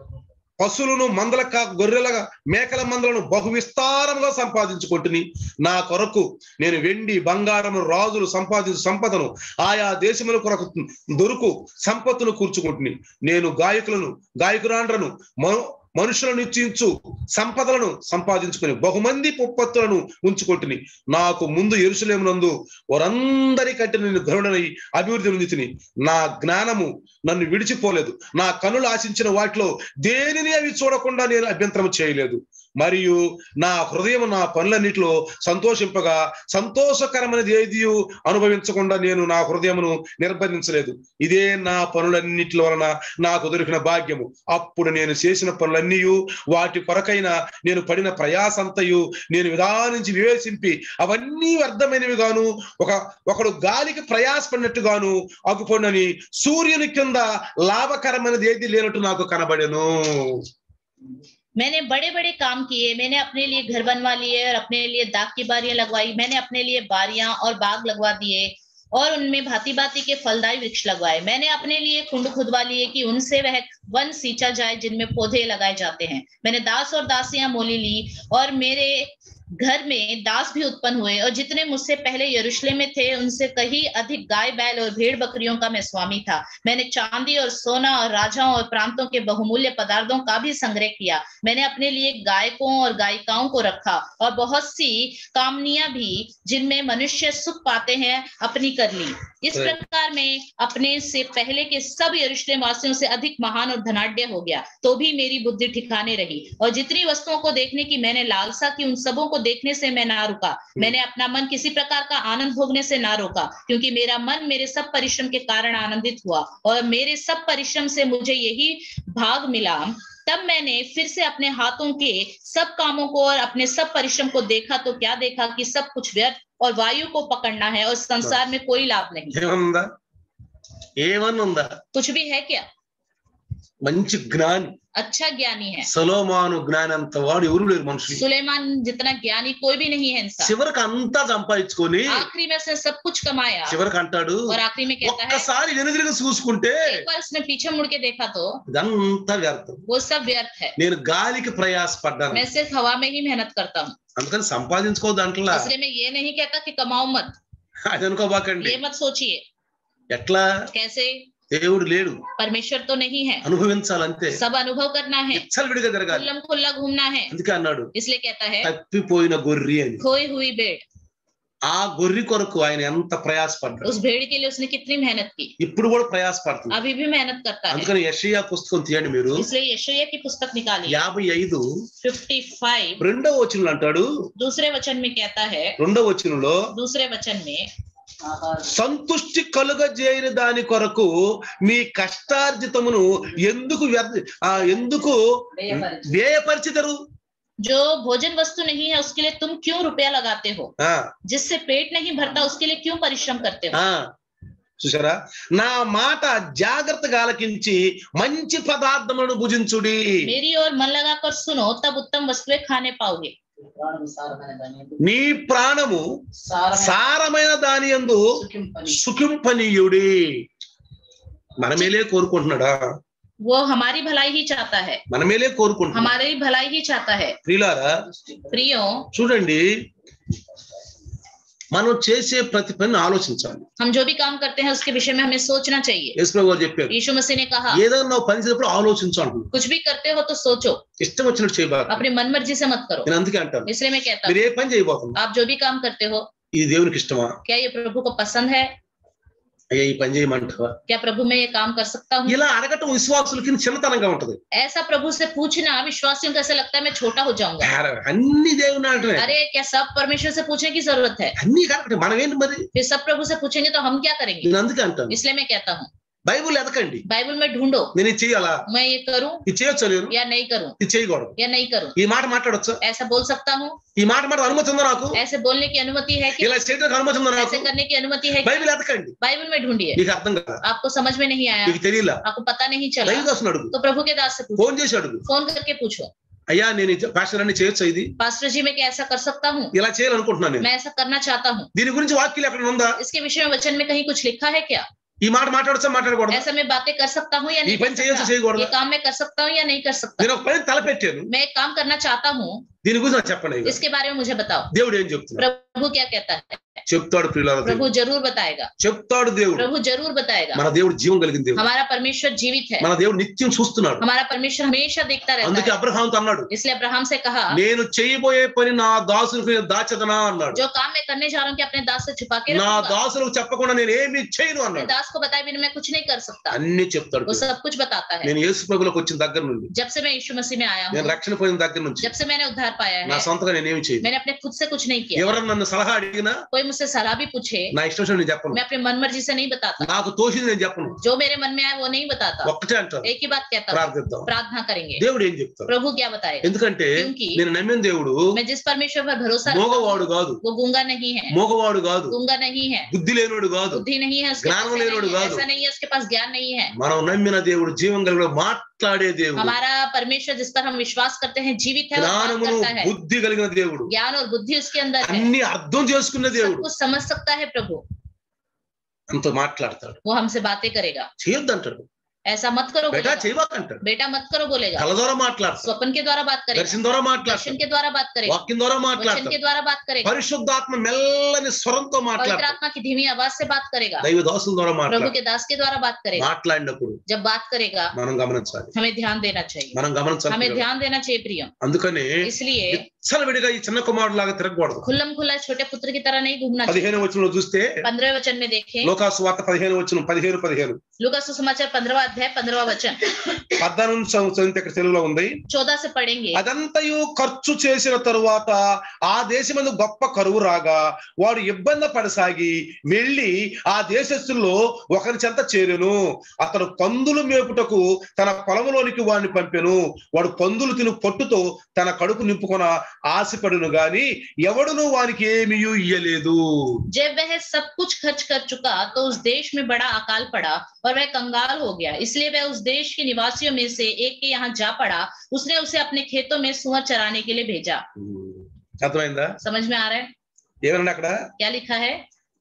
పశువులను మందల కా- గొర్రెల మేకల మందలను బహు విస్తారంగా సంపాదించుకుంటుని నా కొరకు నేను వెండి బంగారము రాజులు సంపాదించు సంపదను ఆయా దేశముల కొరకు దొరుకు సంపత్తును కూర్చుకుంటుని నేను గాయకులను గాయకురాండ్రను మను మనుషులను నిశ్చయించు సంపదలను సంపాదించుకుని బహుమంది పొప్పత్తులను ఉంచుకుంటుని నాకు ముందు ఎరుసలేమునందు వారందరికంటే నేను గరుడనై అభివృద్ధి నొందితిని నా జ్ఞానము నన్ను విడిచిపోలేదు నా కనులు ఆశించిన వాటిలో దేనిని అవి చూడకుండా నేను అభ్యంతరం చేయలేదు మరియు నా హృదయం నా పనులన్నిటిలో సంతోషింపగా సంతోషకరమైనది ఏది అనుభవించకుండా నేను నా హృదయమును నిర్బంధించలేదు ఇదే నా పనులన్నిటి వలన నాకు దొరికిన భాగ్యము అప్పుడు నేను చేసిన పనులన్నీ వాటి కొరకైన నేను పడిన ప్రయాసంతయు నేను విధానించి వివేచింపి అవన్నీ వ్యర్థమైనవి గాను ఒక ఒకడు గాలికి ప్రయాసపడినట్టుగాను అగుపడినని సూర్యుని కింద లాభకరమైనది ఏది లేనట్టు నాకు కనబడెను मैंने बड़े बड़े काम किए मैंने अपने लिए घर बनवा लिए और अपने लिए दाग की बारियां लगवाई मैंने अपने लिए बारियां और बाग लगवा दिए और उनमें भांति भांति के फलदायी वृक्ष लगवाए मैंने अपने लिए कुंड खुदवा लिए कि उनसे वह वन सींचा जाए जिनमें पौधे लगाए जाते हैं मैंने दास और दासियां मोली ली और मेरे घर में दास भी उत्पन्न हुए और जितने मुझसे पहले यरूशलेम में थे उनसे कहीं अधिक गाय बैल और भेड़ बकरियों का मैं स्वामी था मैंने चांदी और सोना और राजाओं और प्रांतों के बहुमूल्य पदार्थों का भी संग्रह किया मैंने अपने लिए गायकों और गायिकाओं को रखा और बहुत सी कामनियां भी जिनमें मनुष्य सुख पाते हैं अपनी कर ली इस Right. प्रकार मैं अपने से पहले के सब यरूशलेम वासियों से अधिक महान और धनाढ़ हो गया तो भी मेरी बुद्धि ठिकाने रही और जितनी वस्तुओं को देखने की मैंने लालसा की उन सबों को देखने से मैं ना रुका मैंने अपना मन किसी प्रकार का आनंद भोगने से ना रोका क्योंकि मेरा मन मेरे सब परिश्रम के कारण आनंदित हुआ और मेरे सब परिश्रम से मुझे यही भाग मिला तब मैंने फिर से अपने हाथों के सब कामों को और अपने सब परिश्रम को देखा तो क्या देखा कि सब कुछ व्यर्थ और वायु को पकड़ना है और संसार में कोई लाभ नहीं ఏమన్నా ఏమన్నా ఉందా कुछ भी है क्या మంచి జ్ఞాని अच्छा ज्ञानी है సొలోమాను జ్ఞాని అంత వాడు ఎవరు లేరు మనుషులు सुलेमान जितना ज्ञानी कोई भी नहीं है इंसान చివరికి అంతా సంపాదించుకొని आखिरी में उसने सब कुछ कमाया చివరికి అంటాడు और आखिरी में कहता है ఒక్కసారి వెనుదిరిగి చూసుకుంటే एक बार उसने पीछे मुड़ के देखा तो ఇదంతా వ్యర్థం वो सब व्यर्थ है నేను గాలికి ప్రయాసపడ్డాను मैं सिर्फ हवा में ही मेहनत करता हूँ అందుకని సంపాదించుకోవద్దు అంటలా इसलिए मैं ये नहीं कहता कि कमाओ मत అది అనుకోబాకండి ये मत सोचिए ఎట్లా कैसे దేవుడు లేడు परमेश्वर तो नहीं है అనుభవించాలంతే सब अनुभव करना है విడిగా జరగాలి खुल्लम खुल्ला घूमना है అందుకే అన్నాడు इसलिए कहता है తప్పిపోయిన గొర్రె అని खोई हुई भेड़ ఆ గొర్రె కొరకు ఆయన ఎంత ప్రయాసపడ్డాడు उस भेड़ के लिए उसने कितनी मेहनत की ఇప్పుడు కూడా ప్రయాసపడుతుంది अभी भी मेहनत करता है అందుకని యషయా పుస్తకం తీయండి మీరు इसलिए यशोया की पुस्तक निकालिए యాభై ఐదు 55 రెండో వచనంలో అంటాడు दूसरे वचन में कहता है రెండో వచనంలో दूसरे वचन में సంతుష్టి కలుగజేయని దాని కొరకు మీ కష్టార్జితమును ఎందుకు వ్యర్థ ఆ, ఎందుకు వ్యయపరిచిదరు जो भोजन वस्तु नहीं है उसके लिए तुम क्यों रुपया लगाते हो ఆ, जिससे पेट नहीं भरता उसके लिए क्यों परिश्रम करते हो ఆ. చూసారా నా మాట జాగ్రత్తగా ఆలకించి మంచి పదార్థములను భుజించుడి मेरी ओर मन लगाकर सुनो तब उत्तम वस्तुएं खाने पाओगे నీ ప్రాణము సారమైన దాని యందు సుఖింపనీయుడి మనమేలే కోరుకుంటున్నాడా वो हमारी भलाई ही चाहता है మనమేలే కోరుకుంటున్నాడు हमारी भलाई ही चाहता है ప్రియులారా प्रियो చూడండి మనం చేసే ప్రతి పని ఆలోచించాలి हम जो भी काम करते हैं उसके विषय में हमें सोचना चाहिए యేసుప్రభు గారు చెప్పారు यीशु मसीह ने कहा ఏదైనా నువ్వు పని చేసేటప్పుడు ఆలోచించాలి कुछ भी करते हो तो सोचो ఇష్టం వచ్చినట్టు చేయబాకు अपनी मन मर्जी से मत करो నేను అందుకే అంటాను इसलिए मैं कहता మీరు हूँ ఏ పని చేయబోతున్నా आप जो भी काम करते हो ఇది దేవునికి ఇష్టమా क्या ये प्रभु को पसंद है అయ్యా ఈ పని చేయమంటావా क्या प्रभु मैं ये काम कर सकता हूँ ఇలా అడగటం విశ్వాసులకి చిన్నతనంగా ఉంటది ऐसा प्रभु से पूछना विश्वासियों को ऐसा लगता है मैं छोटा हो जाऊंगा అరే, అన్ని దేవుని ఆడటమే अरे क्या सब परमेश्वर से पूछने की जरूरत है అన్ని కరెక్ట్ మనం ఏంటి మరి फिर सब प्रभु से पूछेंगे तो हम क्या करेंगे నేను అందుకే అంటాను इसलिए मैं कहता हूँ బైబుల్ ఎదకండి बाइबल में ढूंढो నేను ఇది చేయాలా मैं ये करूं ఇది చేయొచ్చా నేను या नहीं करूं ఇది చేయకూడదు या नहीं करूं ఈ మాట మాట్లాడొచ్చా ऐसा बोल सकता हूँ ఈ మాట మాట అనుమతి ఉందా నాకు ऐसे बोलने की अनुमति है कि ఇలా చేయడానికి అనుమతి ఉందా నాకు ऐसे करने की अनुमति है कि బైబిల్ ఎదకండి बाइबल में ढूंढिए నీకు అర్థం కదా आपको समझ में नहीं आया నీకు తెలియలా आपको पता नहीं चला లైవ్ కోసం అడుగు तो प्रभु के दास से पूछो ఫోన్ చేసి అడుగు फोन करके पूछो అయ్యా నేను పాస్టర్ అన్ని చేయొచ్చా ఇది पास्टर जी मैं क्या ऐसा कर सकता हूँ ఇలా చేయాలనుకుంటున్నాను నేను मैं ऐसा करना चाहता हूँ దీని గురించి వాక్యం ఎక్కడ ఉందా इसके विषय में वचन में कहीं कुछ लिखा है क्या ఈ మాట మాట్లాడచ్చా మాట్లాడకూడదు ऐसा मैं बातें कर सकता हूँ या ఈ नहीं పని कर చేయొచ్చా सकता చేయకూడదు ये काम मैं कर सकता हूँ या नहीं कर सकता నేను ఒక పని తలపెట్టాను मैं एक काम करना चाहता हूँ దీని గురించి నాకు చెప్పండి అయ్యగారు. इसके बारे में मुझे बताओ దేవుడు ఏం చెప్తున్నాడు प्रभु क्या कहता है చెప్తాడు ప్రియులారా దేవుడు. प्रभु जरूर बताएगा చెప్తాడు దేవుడు प्रभु जरूर बताएगा మన దేవుడు జీవం కలిగిన దేవుడు हमारा परमेश्वर जीवित है మన దేవుడు నిత్యం చూస్తున్నాడు हमारा परमेश्वर हमेशा देखता అందుకే रहता है అబ్రహాంతో అన్నాడు इसलिए अब्राहम से कहा నేను చేయబోయే పని నా దాసులకు నేను దాచదనా అన్నాడు जो काम मैं करने जा रहा हूँ कि अपने दास से छुपा के నా रखूंगा దాసులకు చెప్పకుండా నేను ఏమి చేయను अपने అన్నాడు दास को बताए बिना मैं कुछ नहीं कर सकता అన్ని చెప్తాడు वो सब कुछ बताता है నేను యేసు ప్రభులకు వచ్చిన దగ్గర నుండి जब से मैं यीशु मसीह में आया నేను हूँ రక్షణ పోయిన దగ్గర నుంచి जब से मैंने उद्धार पाया నా है సొంతగా నేనేమి చేయను मैंने अपने खुद से कुछ नहीं किया ఎవరన్నా నన్ను సలహా అడిగినా कोई मुझसे सलाह भी पूछे నా ఇష్టం వచ్చినట్టు నేను చెప్పను मैं अपने मन मर्जी से नहीं बताता నాకు తోచింది నేను చెప్పను जो मेरे मन में आए वो नहीं बताता ఒక్కటే అంటాను एक ही बात कहता हूँ ప్రార్థిద్దాం प्रार्थना करेंगे దేవుడు ఏం చెప్తాడు प्रभु क्या बताएगा ఎందుకంటే क्योंकि నేను నమ్మిన దేవుడు मैं जिस परमेश्वर पर भरोसा रखता हूँ, మోగవాడు కాదు वो गूंगा नहीं है మోగవాడు కాదు गूंगा नहीं है బుద్ధి లేనోడు కాదు बुद्धि नहीं है उसके पास ज्ञान ऐसा लेनोడు नहीं है, కాదు. ऐसा नहीं है उसके पास ज्ञान नहीं है మనం నమ్మిన దేవుడు జీవం కలిగిన మాట్లాడే దేవుడు हमारा परमेश्वर जिस पर हम विश्वास करते हैं जीवित है और बात జ్ఞానమును करता है బుద్ధి కలిగిన దేవుడు ज्ञान और बुद्धि उसके अंदर है అన్ని అర్థం చేసుకున్న सब దేవుడు कुछ समझ सकता है प्रभु అంత మాట్లాడతాడు वो हमसे बातें करेगा చేయొద్దు అంటాడు ऐसा मत करो బేటా बोलेगा చేయబాకంటాడు बेटा मत करो बोलेगा కళ ద్వారా మాట్లాడతాడు स्वप्न के द्वारा बात करेगा దర్శనం ద్వారా दर्शन మాట్లాడతాడు के द्वारा बात करेगा వాక్యం ద్వారా वचन के మాట్లాడతాడు द्वारा बात करेगा పరిశుద్ధాత్మ మెల్లని స్వరంతో पवित्र మాట్లాడతాడు आत्मा की धीमी आवाज से बात करेगा దైవ దాసుల ద్వారా प्रभु మాట్లాడు के दास के द्वारा बात करेगा మాట్లాడినప్పుడు जब बात करेगा మనం గమనించాలి हमें ध्यान देना चाहिए మనం हमें గమనించాలి ध्यान देना चाहिए प्रियम అందుకని इसलिए విడిగా ఈ చిన్న కుమారుడు లాగా తిరగకూడదు खुल्लम खुल्ला छोटे पुत्र की तरह नहीं घूमना चाहिए పదిహేను వచనంలో చూస్తే पंद्रह वचन में देखें లోకాసు వార్త పదిహేను వచ్చిన పదిహేను పదిహేను लूका सुसमाचार पंद्रवा अध्याय पंद्रवा वचन పద్నాలుగు నుంచి చదువు- చదివితే ఇక్కడ తెలుగులో ఉంది चौदह से पढ़ेंगे అదంతయు ఖర్చు చేసిన తరువాత ఆ దేశమందు గొప్ప కరువు రాగా వాడు ఇబ్బంది పడసాగి వెళ్ళి ఆ దేశస్తుల్లో ఒకరి చెంత చేరెను అతడు పందులు మేపుటకు తన పొలంలోనికి వాడిని పంపెను వాడు పందులు తిను పొట్టుతో తన కడుపు నింపుకొన ఆశపడును గాని ఎవడును వానికి ఏమీ ఇయ్యలేదు जब वह सब कुछ खर्च कर चुका तो उस देश में बड़ा अकाल पड़ा और वह कंगाल हो गया इसलिए वह उस देश के निवासियों में से एक के यहाँ जा पड़ा उसने उसे अपने खेतों में सुअर चराने के लिए भेजा అర్థమైందా समझ में आ रहा है ఏమన్నా అక్కడ क्या लिखा है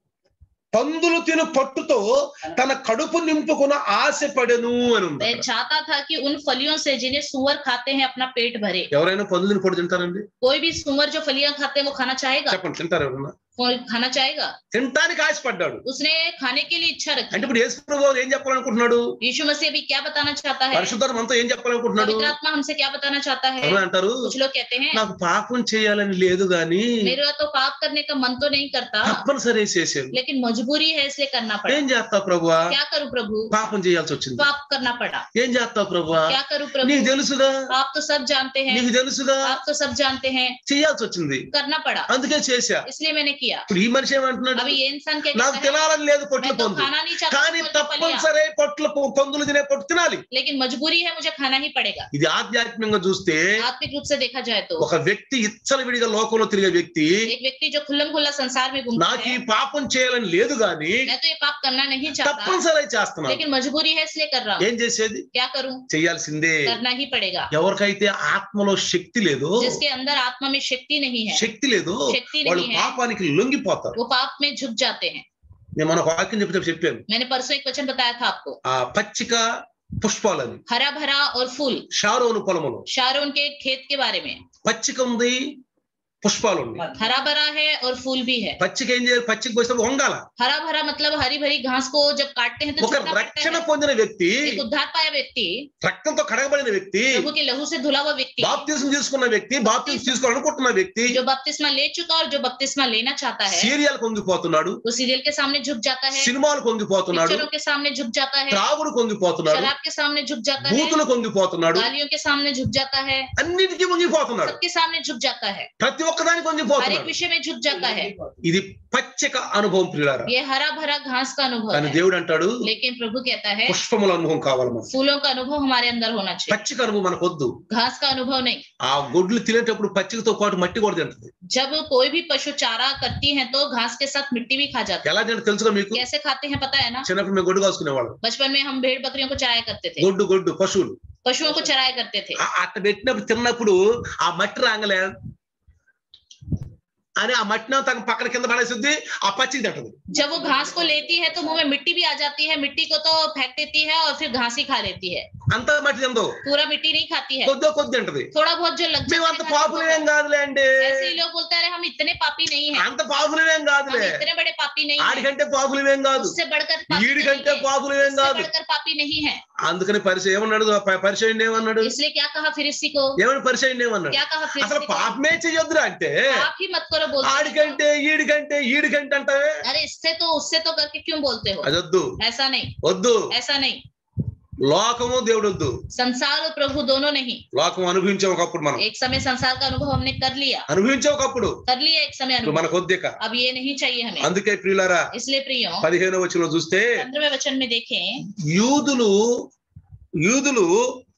పందులు తిను పొట్టుతో తన కడుపు నింపుకున్న ఆశపడెను అని ఉంది वह అక్కడ. चाहता था कि उन फलियों से जिन्हें सुअर खाते हैं अपना पेट भरे ఎవరైనా పందులు తిని పొట్టు తింటారండి कोई भी सुअर जो फलियां खाते हैं वो खाना चाहेगा చెప్పండి తింటారు ఎవరన్నా कोई खाना चाहेगा తినటానికి ఆశపడ్డాడు उसने खाने के लिए इच्छा रखी అంటే ఇప్పుడు యేసు ప్రభు ఏం చెప్పాలనుకుంటున్నాడు यीशु मसीह अभी क्या बताना चाहता है పరిశుద్ధాత్మ అంతా ఏం చెప్పాలనుకుంటున్నాడు पवित्र आत्मा हमसे क्या बताना चाहता है ఎవరు అంటారు कुछ लोग कहते हैं నాకు పాపం చేయాలని లేదు గాని मेरा तो पाप करने का मन तो नहीं करता తప్పనిసరి చేసాను लेकिन मजबूरी है इसलिए करना पड़ा ఏం చేస్తావు ప్రభువా क्या करूं प्रभु పాపం చేయాల్సి వచ్చింది पाप करना पड़ा ఏం చేస్తావు ప్రభువా क्या करूं प्रभु నీకు తెలుసుగా आप तो सब जानते हैं నీకు తెలుసుగా आप तो सब जानते हैं చేయాల్సి వచ్చింది करना पड़ा అందుకే చేశా इसलिए मैंने किया ఇప్పుడు ఈ మనిషి ఏమంటున్నాడు अभी ये इंसान क्या నాకు कहता है తినాలని లేదు పొట్లు मैं तो పొందు खाना नहीं चाहता కానీ फल की फलियां, తప్పనిసరి పొట్లు పొ- పొందులు తినే పొట్టు తినాలి लेकिन मजबूरी है मुझे खाना ही पड़ेगा ఇది ఆధ్యాత్మికంగా చూస్తే आत्मिक रूप से देखा जाए तो ఒక వ్యక్తి ఇచ్చలవిడిగా లోకంలో తిరిగే వ్యక్తి एक व्यक्ति जो खुल्लम खुल्ला संसार में घूमता నాకు ఈ है పాపం చేయాలని లేదు గాని मैं तो ये पाप करना नहीं चाहता తప్పనిసరి చేస్తున్నాను लेकिन मजबूरी है इसलिए कर रहा हूँ ఏం చేసేది क्या करूं చేయాల్సిందే करना ही पड़ेगा ఎవరికైతే ఆత్మలో శక్తి లేదో जिसके अंदर आत्मा में शक्ति नहीं है శక్తి లేదో शक्ति వాళ్ళు नहीं है పాపానికి లొంగిపోతారు वो पाप में झुक जाते हैं నేను మన వాక్యం చెప్తే చెప్పాను मैंने परसों एक वचन बताया था आपको ఆ పచ్చిక పుష్పాలని हरा भरा और फूल షారోను పొలములో शारोन के खेत के बारे में పచ్చిక ఉంది పుష్పాలు ఉన్నాయి हरा भरा है और फूल भी है పచ్చిక ఏం చేయాలి పచ్చిక పోస్తే వంగాల हरा भरा मतलब हरी भरी घास को जब काटते हैं तो ఒక झुकना पड़ता రక్షణ है పొందిన వ్యక్తి एक उद्धार पाया व्यक्ति రక్తంతో కడగబడిన వ్యక్తి प्रभु के लहू से धुला हुआ व्यक्ति బాప్తిజం తీసుకున్న వ్యక్తి బాప్తిజం తీసుకోవాలనుకుంటున్న వ్యక్తి जो बपतिस्मा ले चुका और जो बपतिस्मा लेना चाहता है సీరియల్ పొంగిపోతున్నాడు वो सीरियल के सामने झुक जाता है సినిమాలు పొంగిపోతున్నాడు पिक्चरों के सामने झुक जाता है త్రాగుడు పొంగిపోతున్నాడు शराब के सामने झुक जाता है బూతులు పొంగిపోతున్నాడు गालियों के सामने झुक जाता है అన్నిటికీ పొంగిపోతున్నాడు सबके सामने झुक जाता है ప్రతి ఒక్కదానికి हर పొంగిపోతున్నాడు एक विषय में झुक जाता है ఇది పచ్చిక అనుభవం ప్రియులారా ये हरा भरा घास का अनुभव కానీ है దేవుడు అంటాడు लेकिन प्रभु कहता है పుష్పముల అనుభవం కావాలి మనకు फूलों का अनुभव हमारे अंदर होना चाहिए పచ్చిక అనుభవం మనకు వద్దు घास का अनुभव नहीं ఆ గొడ్లు తినేటప్పుడు పచ్చికతో పాటు మట్టి కూడా తింటది जब कोई भी पशु चारा करती है तो घास के साथ मिट्टी भी खा जाती ఎలా తింటే తెలుసుగా మీకు है कैसे खाते हैं पता है ना చిన్నప్పుడు మేము గొడ్డు కాసుకునేవాళ్ళం बचपन में हम भेड़ बकरियों को चराया करते थे గొడ్డు గొడ్డు పశువులు पशुओं को चराया करते थे ఆ- అట్ట పెట్టినప్పుడు తిన్నప్పుడు ఆ మట్టి రాంగలే అని ఆ మట్టిని తన పక్కన కింద పడేసిద్ది ఆ పచ్చి తింటది जब वो घास को लेती है तो मुंह में मिट्टी भी आ जाती है मिट्टी को तो फेंक देती है और फिर घास ही खा लेती है అంత మట్టి తిందో पूरा मिट्टी नहीं खाती है కొద్దో కొద్ది తింటది थोड़ा बहुत जो लग మేము जाता అంత है खाने పాపులు को ఏం కాదులే అండి ऐसे ही लोग बोलते हैं हम इतने पापी नहीं है అంత పాపులు ఏం हम కాదులే इतने बड़े पापी नहीं है ఆడికంటే పాపులు ఏం కాదు उससे बढ़कर पापी नहीं ఈడికంటే है పాపులు ఏం उससे కాదు बढ़कर पापी नहीं है అందుకని పరిచయం ఏమన్నాడు ప- పరిచయం ఏమన్నాడు इसलिए क्या कहा फिर इसी को ఏమని పరిచయం ఏమన్నాడు क्या कहा फिर అసలు इसी को పాపమే చెయ్యొద్దురా అంటే आप ही मत करो बोलते हैं। ఆడికంటే ఈడికంటే ఈడికంటే అంటావే अरे इससे तो उससे तो करके क्यों बोलते हो అది వద్దు ऐसा नहीं వద్దు ऐसा नहीं లోకము దేవుడు వద్దు संसार और प्रभु दोनों नहीं లోకం అనుభవించే ఒకప్పుడు మనం एक समय संसार का अनुभव हमने कर लिया అనుభవించే ఒకప్పుడు कर लिया एक समय ఇప్పుడు अनुभव మనకు వద్దిక अब ये नहीं चाहिए हमें అందుకే ప్రియులారా इसलिए प्रियो పదిహేను వచ్చిన చూస్తే पंद्रहवें वचन में देखें యూదులు యూదులు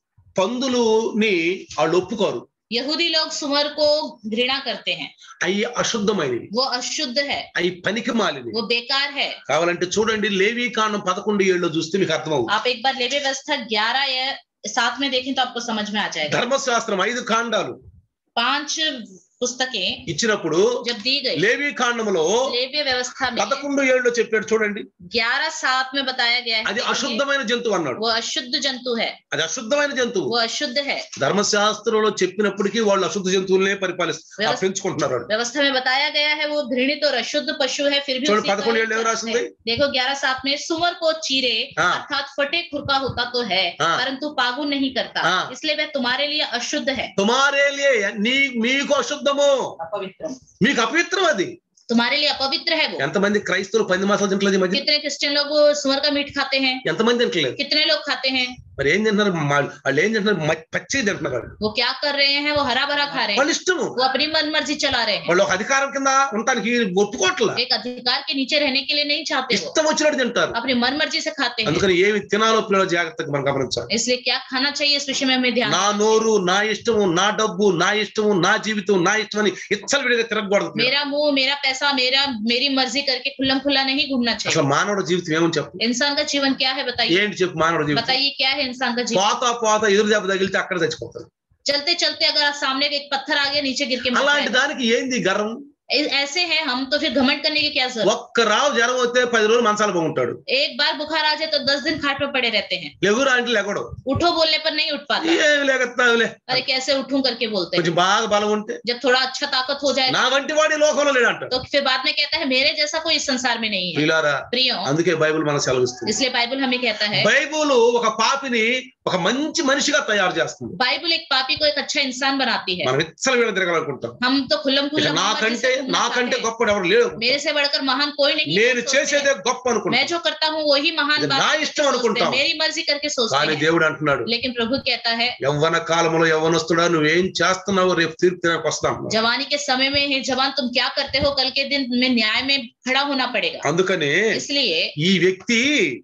పందులుని వాళ్ళు ఒప్పుకోరు यहूदी लोग सुअर को घृणा करते हैं అవి అశుద్ధమైనవి वो अशुद्ध है అవి పనికి మాలినవి वो बेकार है కావాలంటే చూడండి లేవి కాండం పదకొండు ఏళ్ళు చూస్తే మీకు అర్థమవుతుంది आप एक बार लेवे व्यवस्था ग्यारह या सात में देखें तो आपको समझ में आ जाएगा ధర్మశాస్త్రం ఐదు కాండాలు पांच पुस्तकें ఇచ్చినప్పుడు जब दी गई లేవి కాండములో लेव्य व्यवस्था में పదకొండు ఏళ్ళు చెప్పాడు చూడండి ग्यारह सात में बताया गया అది है అశుద్ధమైన జంతువు అన్నాడు वो अशुद्ध जंतु है అది అశుద్ధమైన జంతువు वो अशुद्ध है ధర్మశాస్త్రంలో చెప్పినప్పటికీ వాళ్ళు అశుద్ధ జంతువులనే పరిపాలిస్తారు వ్యవస్థ- పెంచుకుంటున్నారు వాళ్ళు. व्यवस्था में बताया गया है वो घृणित और अशुद्ध पशु है फिर भी చూడండి उसी का పదకొండు ఏళ్ళు एक ఎవరు अर्थ రాసింది है। देखो ग्यारह सात में सुअर को चीरे हाँ। अर्थात फटे खुरका होता तो है हाँ। परंतु पागु नहीं करता हाँ। इसलिए वह तुम्हारे लिए अशुद्ध है తుమారే లే నీ మీకు అశుద్ధము अपवित्र మీకు అపవిత్రం అది तुम्हारे लिए अपवित्र है वो ఎంతమంది క్రైస్తవులు పంది మాసాలు తింటలేదు ఈ మధ్య कितने क्रिश्चियन लोग सुअर का मीट खाते हैं ఎంతమంది తింటలేదు कितने लोग खाते हैं మరి ఏం తింటున్నారు మా- వాళ్ళు ఏం తింటున్నారు మ- పచ్చి తింటున్నారు వాళ్ళు. वो क्या कर रहे हैं वो हरा भरा खा रहे हैं వాళ్ళ ఇష్టము वो अपनी मन मर्जी चला रहे हैं వాళ్ళు ఒక అధికారం కింద ఉండటానికి ఒప్పుకోవట్ల एक अधिकार के नीचे रहने के लिए नहीं चाहते वो ఇష్టం వచ్చినట్టు తింటారు अपनी मन मर्जी से खाते हैं అందుకని ఏమి తినాలో పిల్లలు జాగ్రత్తగా మనం గమనించాలి इसलिए क्या खाना चाहिए इस विषय में हमें ध्यान నా నోరు నా ఇష్టము నా డబ్బు నా ఇష్టము నా జీవితం నా ఇష్టం అని ఇచ్చలు విడిగా తిరగకూడదు मेरा मुंह मेरा पैसा मेरा मेरी मर्जी करके खुल्लम खुल्ला नहीं घूमना चाहिए అసలు మానవుడు జీవితం ఏమని చెప్పు इंसान का जीवन क्या है बताइए ఏంటి చెప్పు మానవుడు జీవితం बताइए क्या है इंसान का जीवन పోతా పోతా ఎదురు దెబ్బ తగిలితే అక్కడ చచ్చిపోతాడు चलते चलते अगर आप सामने एक पत्थर आ गया नीचे गिर के मर అలాంటి जाएगा। దానికి ఏంది గర్వం ऐ- ऐसे हैं हम तो फिर घमंड करने की क्या जरूरत ఒక్క రావు జ్వరం వస్తే పది రోజులు మంచాలు బాగుంటాడు एक बार बुखार आ जाए तो दस दिन खाट में पड़े रहते हैं లెగురా అంటే లెగడు उठो बोलने पर नहीं उठ पाता ఏమి లేకత్తావులే अरे कैसे उठूं करके बोलते हैं కొంచెం బాగా బలం ఉంటే जब थोड़ा अच्छा ताकत हो जाए నా వంటి వాడి లోకంలో లేడంట तो फिर बाद में कहता है मेरे जैसा कोई इस संसार में नहीं है ప్రియులారా प्रियो అందుకే బైబిల్ మనకు సెలవిస్తుంది इसलिए बाइबल हमें कहता है బైబుల్ ఒక పాపిని ఒక మంచి మనిషిగా తయారు చేస్తుంది बाइबल एक पापी को एक अच्छा इंसान बनाती है మనం ఇచ్చల వీళ్ళ తిరగాలనుకుంటాం हम तो खुल्लम ఇక खुल्ला నాకంటే నాకంటే గొప్పడు ఎవరు లేడు मेरे से बढ़कर महान कोई नहीं है, నేను सोचते చేసేదే हैं। గొప్ప అనుకుంటా मैं जो करता हूँ वही महान ఇది बात నా करके ఇష్టం सोचते हैं, అనుకుంటాం. मेरी मर्जी करके सोचते కానీ हैं దేవుడు అంటున్నాడు लेकिन प्रभु कहता है యవ్వన కాలంలో యవ్వనస్తుడా నువ్వేం చేస్తున్నావు రేపు తీర్పు తినకు వస్తాం जवानी के समय में हे जवान तुम क्या करते हो कल के दिन में न्याय में खड़ा होना पड़ेगा అందుకని इसलिए ఈ వ్యక్తి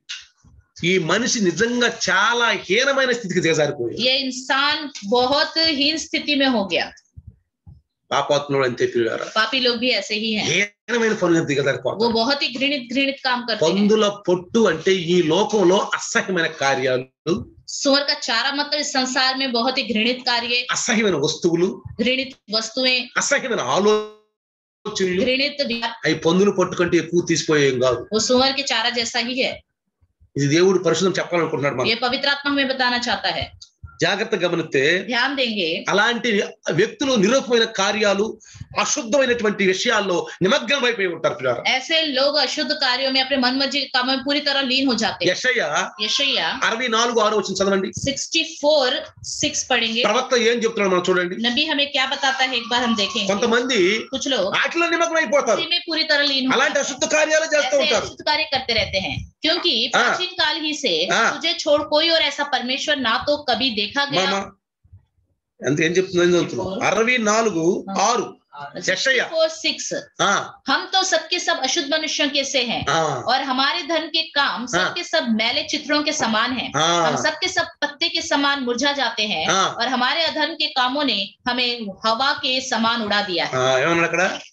ఈ మనిషి నిజంగా చాలా హీనమైన స్థితికి దిగజారిపోయి ये इंसान बहुत हीन स्थिति में हो गया పాపాత్ముడు అంతే పిల్లారా पापी लोग भी ऐसे ही हैं హీనమైన పనులు वो దిగజారిపోతారు बहुत ही घृणित घृणित काम करते हैं పందుల పొట్టు అంటే ఈ లోకంలో అసహ్యమైన కార్యాలు सुअर का चारा मतलब इस संसार में बहुत ही घृणित कार्य అసహ్యమైన వస్తువులు घृणित वस्तुएं అసహ్యమైన ఆలోచనలు घृणित विचार, అవి పందుల పొట్టు కంటే ఎక్కువ తీసిపోయేం కాదు वो सुअर के चारा जैसा ही है ఇది దేవుడు పరిశుద్ధం చెప్పాలనుకుంటున్నాడు మనం ये पवित्र आत्मा हमें बताना चाहता है జాగ్రత్త గమనిస్తే ध्यान देंगे అలాంటి వ్యక్తులు నిరూపమైన కార్యాలు అశుద్ధమైనటువంటి విషయాల్లో నిమగ్నం అయిపోయి ఉంటారు పిల్లారా. ऐसे लोग अशुद्ध कार्यों में अपने मन मर्जी के कामों में पूरी तरह लीन हो जाते हैं యెషయా यशैया అరవై నాలుగు ఆరో వచ్చిన చదవండి 64 सिक्स पढ़ेंगे ప్రవక్త ఏం చెప్తున్నాడు మనం చూడండి नबी हमें क्या बताता है एक बार हम देखेंगे కొంతమంది कुछ लोग వాటిలో నిమగ్నం అయిపోతారు इसी में पूरी तरह लीन हो అలాంటి जाते हैं। అశుద్ధ కార్యాలు చేస్తూ ऐसे ఉంటారు अशुद्ध कार्य करते रहते हैं क्योंकि हाँ। प्राचीन काल ही से हाँ। तुझे छोड़ कोई और ऐसा परमेश्वर ना तो कभी देखा మామ गया ఎంత ఏం చెప్తుందని చదువుతున్నాం అరవై నాలుగు ఆరు यशायाह। 64 सिक्स ఆ, हम तो सबके सब अशुद्ध मनुष्यों के से हैं ఆ, और हमारे धन के काम हाँ। सबके सब मैले चित्रों के समान हैं ఆ, हम सबके सब पत्ते के समान मुरझा जाते हैं ఆ, और हमारे अधर्म के कामों ने हमें हवा के समान उड़ा दिया है ఆ, ఏమన్నాడు అక్కడ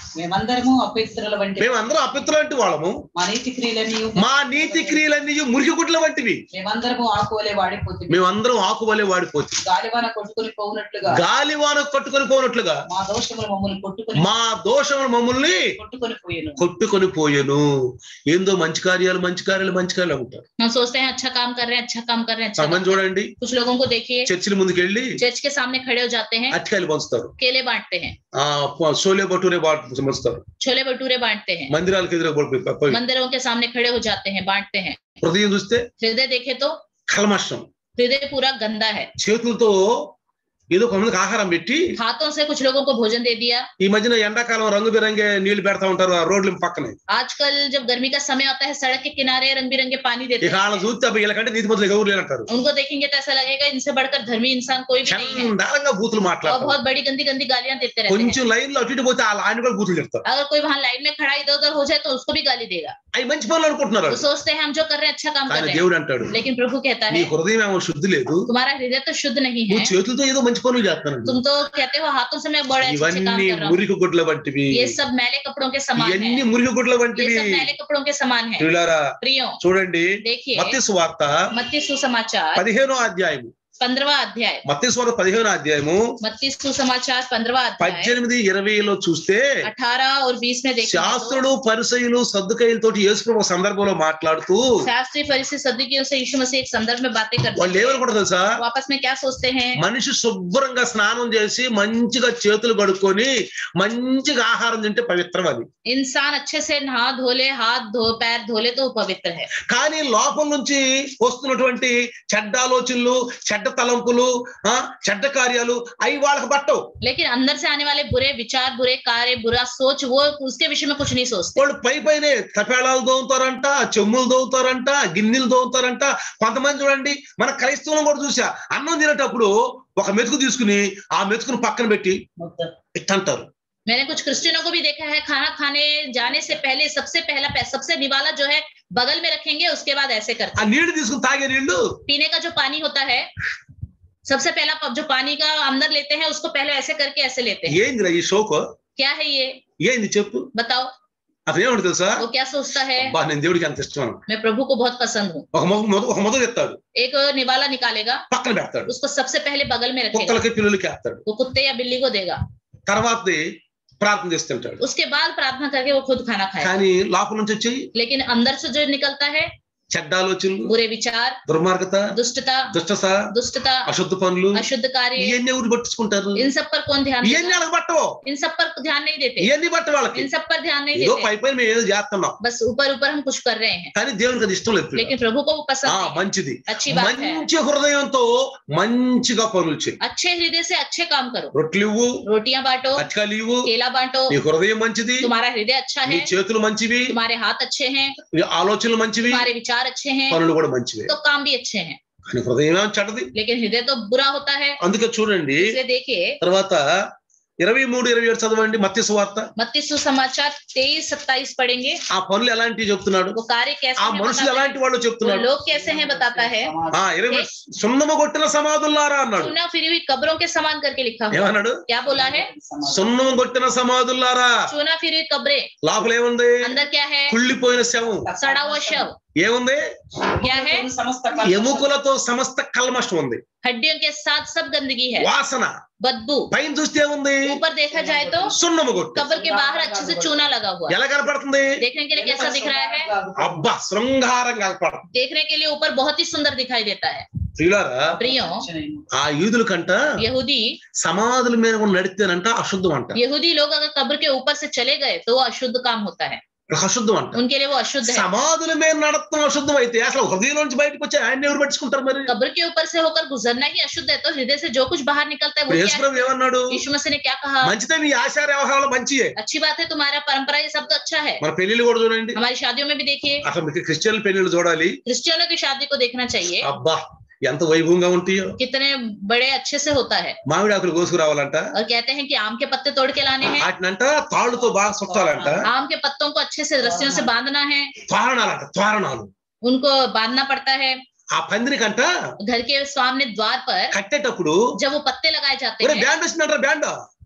మేమందరము అపవిత్రుల వంటి మేము అందరం అపిత్తులు వంటి వాళ్ళము మా నీతి క్రియలని మా నీతి క్రియలన్నీ మురికి గుడ్ల వంటివి మేమందరము ఆకువలే వాడిపోతుంది మేమందరం ఆకువలే వాడిపోతుంది గాలివాన కొట్టుకుని పోవునట్లుగా గాలివాన కొట్టుకొని పోనట్లుగా మా దోషములు మమ్మల్ని కొట్టుకుని మా దోషములు మమ్మల్ని కొట్టుకొని పోయాను కొట్టుకొని పోయెను ఏందో మంచి కార్యాలు మంచి కార్యాలు మంచి కార్యాలు అనుకుంటారు हम सोचते हैं अच्छा काम कर रहे हैं अच्छा काम कर रहे हैं अच्छा కొంతమంది చూడండి काम- कुछ लोगों को देखिए చర్చిల ముందుకు వెళ్ళి चर्च के सामने खड़े हो जाते हैं అట్టికాయలు పంచుతారు केले बांटते हैं ఆ సోలే బటూరే పంచుతారు छोले भटूरे बांटते हैं మందిరాలకు ఎదురు పడిపోయి- పోయి मंदिरों के सामने खड़े हो जाते हैं बांटते हैं హృదయం చూస్తే हृदय देखे तो కల్మషం हृदय पूरा गंदा है చేతులతో ఏదో కొంతమందికి ఆహారం పెట్టి हाथों से कुछ लोगों को भोजन दे दिया ఈ మధ్యన ఎండాకాలం రంగు బిరంగే నీళ్లు పెడతా ఉంటారు ఆ రోడ్ల పక్కనే आजकल जब गर्मी का समय आता है सड़क के किनारे रंग बिरंगे पानी देते ఇక వాళ్ళని हैं చూస్తే అబ్బా వీళ్ళకంటే నీతి మంత్రులు ఎవరు లేనంటారు उनको देखेंगे तो ऐसा लगेगा इनसे बढ़कर धर्मी इंसान कोई भी नहीं है చందారంగా బూతులు और మాట్లాడతారు बहुत बड़ी गंदी गंदी गालियां देते रहते हैं కొంచెం లైన్ లో అటు ఇటు పోతే వాళ్ళ ఆయన కూడా బూతులు చెప్తారు अगर कोई वहां लाइन में खड़ा इधर उधर हो जाए तो उसको भी गाली देगा అవి మంచి పనులు అనుకుంటున్నారు वो सोचते हैं हम जो कर रहे हैं अच्छा काम कर కానీ रहे हैं దేవుడు అంటాడు लेकिन प्रभु कहता నీ है హృదయం ఏమో శుద్ధి లేదు तुम्हारा हृदय तो शुद्ध नहीं నువ్వు है చేతులతో ఏదో మంచి పనులు చేస్తాను तुम तो कहते हो हाथों से मैं बड़े अच्छे अच्छे काम ఇవన్నీ कर रहा हूँ మురికి గుడ్ల వంటివి ये सब मैले कपड़ों के समान है ఇవన్నీ మురికి గుడ్ల ये వంటివి सब मैले कपड़ों के समान है ప్రియులారా प्रियो చూడండి देखिए మత్తి సువార్త मत्ती सुसमाचार పదిహేనో అధ్యాయము पंद्रवा अध्याय మత్తి సువార్త పదిహేనో అధ్యాయము मत्ती सुसमाचार पंद्रवा अध्याय పద్దెనిమిది ఇరవైలో చూస్తే अठारह और बीस में देखिए तो శాస్త్రుడు పరిసయులు సర్దుకైలతో యేసుప్రభు ఒక సందర్భంలో మాట్లాడుతూ शास्त्री फरीसी सदुकियों से यीशु मसीह एक संदर्भ में बातें करते వాళ్ళు हैं ఏమనుకుంటారు తెలుసా वो आपस में क्या सोचते हैं మనిషి శుభ్రంగా స్నానం చేసి మంచిగా చేతులు కడుక్కొని మంచిగా ఆహారం తింటే పవిత్రం అది इंसान अच्छे से नहा धोले हाथ धो पैर धोले तो वो पवित्र है కానీ లోపల నుంచి వస్తున్నటువంటి చెడ్డ ఆలోచనలు చెడ్డ తలంపులు ఆ చెడ్డ కార్యాలు అవి వాళ్ళకి పట్టవు लेकिन अंदर से आने वाले बुरे विचार बुरे कार्य बुरा सोच वो उसके विषय में कुछ नहीं सोचते వాళ్ళు పై పైనే తపేళాలు దోవుతారంట చెమ్ములు దోవుతారంట గిన్నెలు దోవుతారంట కొంతమంది చూడండి మన క్రైస్తవులను కూడా చూసా అన్నం తినేటప్పుడు ఒక మెతుకు తీసుకుని ఆ మెతుకుని పక్కన పెట్టి ముద్ద ఇట్టంటారు मैंने कुछ क्रिश्चियनों को भी देखा है खाना खाने जाने से पहले सबसे पहला सबसे निवाला जो है बगल में रखेंगे उसके बाद ऐसे करते ఆ నీళ్లు తీసుకుని తాగే నీళ్లు हैं। पीने का जो पानी होता है सबसे पहला प- जो पानी का अंदर लेते हैं उसको पहले ऐसे करके ऐसे लेते हैं ఏందిరా ఈ షోకు क्या है ये ఏంది చెప్పు बताओ అతను ఏమంటాడు తెలుసా वो क्या सोचता है అబ్బా నేను దేవుడికి అంత ఇష్టం मैं प्रभु को बहुत पसंद हूँ ఒక మొగ మొద- ఒక మొదలు ఎత్తాడు एक निवाला निकालेगा పక్కన పెడతాడు उसको सबसे पहले बगल में रखेगा కుక్కలకి పిల్లలకి వేస్తాడు वो कुत्ते या बिल्ली को देगा తర్వాత ప్రార్థన చేస్తుంటాడు उसके बाद प्रार्थना करके वो खुद खाना खाएगा కానీ లోపల నుంచి వచ్చి लेकिन अंदर से जो निकलता है చెడ్డ ఆలోచనలు बुरे विचार దుర్మార్గత दुष्टता దుష్టత दुष्टता అశుద్ధ పనులు अशुद्ध कार्य ఇవన్నీ ఎవరు పట్టించుకుంటారు इन सब पर कौन ध्यान ఇవన్నీ देगा? వాళ్ళకి పట్టవు इन सब पर ध्यान नहीं देते ఇవన్నీ పట్ట వాళ్ళకి इन सब पर ध्यान नहीं ఏదో देते పై పైన మేము ఏదో చేస్తున్నాం बस ऊपर ऊपर हम कुछ कर रहे हैं కానీ దేవునికి అది ఇష్టం లేదు लेकिन प्रभु को वो ఆ पसंद नहीं है। మంచిది अच्छी बात है మంచి హృదయంతో మంచిగా పనులు చేయి अच्छे हृदय से अच्छे काम करो రొట్లు ఇవ్వు रोटियां बांटो అచ్చకాలు ఇవ్వు केला बांटो నీ హృదయం మంచిది तुम्हारा हृदय अच्छा నీ है చేతులు మంచివి तुम्हारे हाथ अच्छे हैं నీ ఆలోచనలు మంచివి तुम्हारे विचार अच्छे हैं పనులు కూడా మంచివే तो काम भी अच्छे हैं కానీ హృదయం ఏమో చెడ్డది लेकिन हृदय तो बुरा होता है అందుకే చూడండి इसलिए देखिए తర్వాత ఇరవై మూడు ఇరవై ఏడు చదవండి మత్స్య సువార్త मत्ती सुसमाचार तेईस सत्ताईस पढ़ेंगे ఆ పనులు ఎలాంటివి చెప్తున్నాడు वो कार्य कैसे ఆ हैं మనుషులు बताता है। ఎలాంటి వాళ్ళు वो చెప్తున్నాడు लोग कैसे हैं बताता है ఆ ఇరవై సున్నమ కొట్టిన సమాధుల్లారా అన్నాడు चुना फिरी हुई कब्रों के समान करके लिखा हुआ ఏమన్నాడు क्या बोला है సున్నమ కొట్టిన సమాధుల్లారా चुना फिरी हुई कब्रें లోపల ఏముంది अंदर क्या है కుళ్ళిపోయిన శవం सड़ा हुआ शव ఏముంది क्या है సమస్త ఎముకలతో సమస్త కల్మషం ఉంది हड्डियों के साथ सब गंदगी है వాసన बदबू పైన చూస్తే ఏముంది ऊपर देखा जाए तो సున్నమ కొట్టు कब्र के बाहर अच्छे से चूना लगा हुआ है। ఎలా కనపడుతుంది देखने के लिए कैसा दिख रहा है అబ్బా శృంగారం కనపడుతుంది देखने के लिए ऊपर बहुत ही सुंदर दिखाई देता है ప్రియులారా प्रियो ఆ యూదుల కంట यहूदी సమాధుల మీద కూడా నడితేనంట అశుద్ధం అంట यहूदी लोग अगर कब्र के ऊपर से चले गए तो वो अशुद्ध काम होता है అశుద్ధం అంట उनके लिए वो अशुद्ध है సమాధుల మీద నడతం అశుద్ధం అయితే అసలు హృదయం నుంచి బయటకు వచ్చి ఆయన ఎవరు పట్టించుకుంటారు మరి कब्र के ऊपर से होकर गुजरना ही अशुद्ध है तो हृदय से जो कुछ बाहर निकलता है वो ఇప్పుడు क्या है యేసుప్రభు ఏమన్నాడు यीशु मसीह ने क्या कहा మంచిదే మీ ఆచార వ్యవహారాలు మంచియే अच्छी बात है तुम्हारा परंपरा ये सब तो अच्छा है మన పెళ్లిళ్ళు కూడా చూడండి हमारी शादियों में भी देखिए అసలు మీకు క్రిస్టియన్ పెళ్లిళ్ళు చూడాలి क्रिश्चियनों की शादी को देखना चाहिए అబ్బా ఎంత వైభవంగా ఉంటాయో कितने बड़े अच्छे से होता है మామిడి ఆకులు కోసుకురావాలంట और कहते हैं कि आम के पत्ते तोड़ के लाने हैं వాటినంట తాళ్ళుతో బాగా చుట్టాలంట आम के पत्तों को अच्छे से रस्सियों से बांधना है తోరణాలంట తోరణాలు उनको बांधना पड़ता है ఆ పందిరికంట घर के सामने द्वार पर కట్టేటప్పుడు जब वो पत्ते लगाए जाते ఒరే हैं బ్యాండ్ వచ్చిందంటారా బ్యాండ్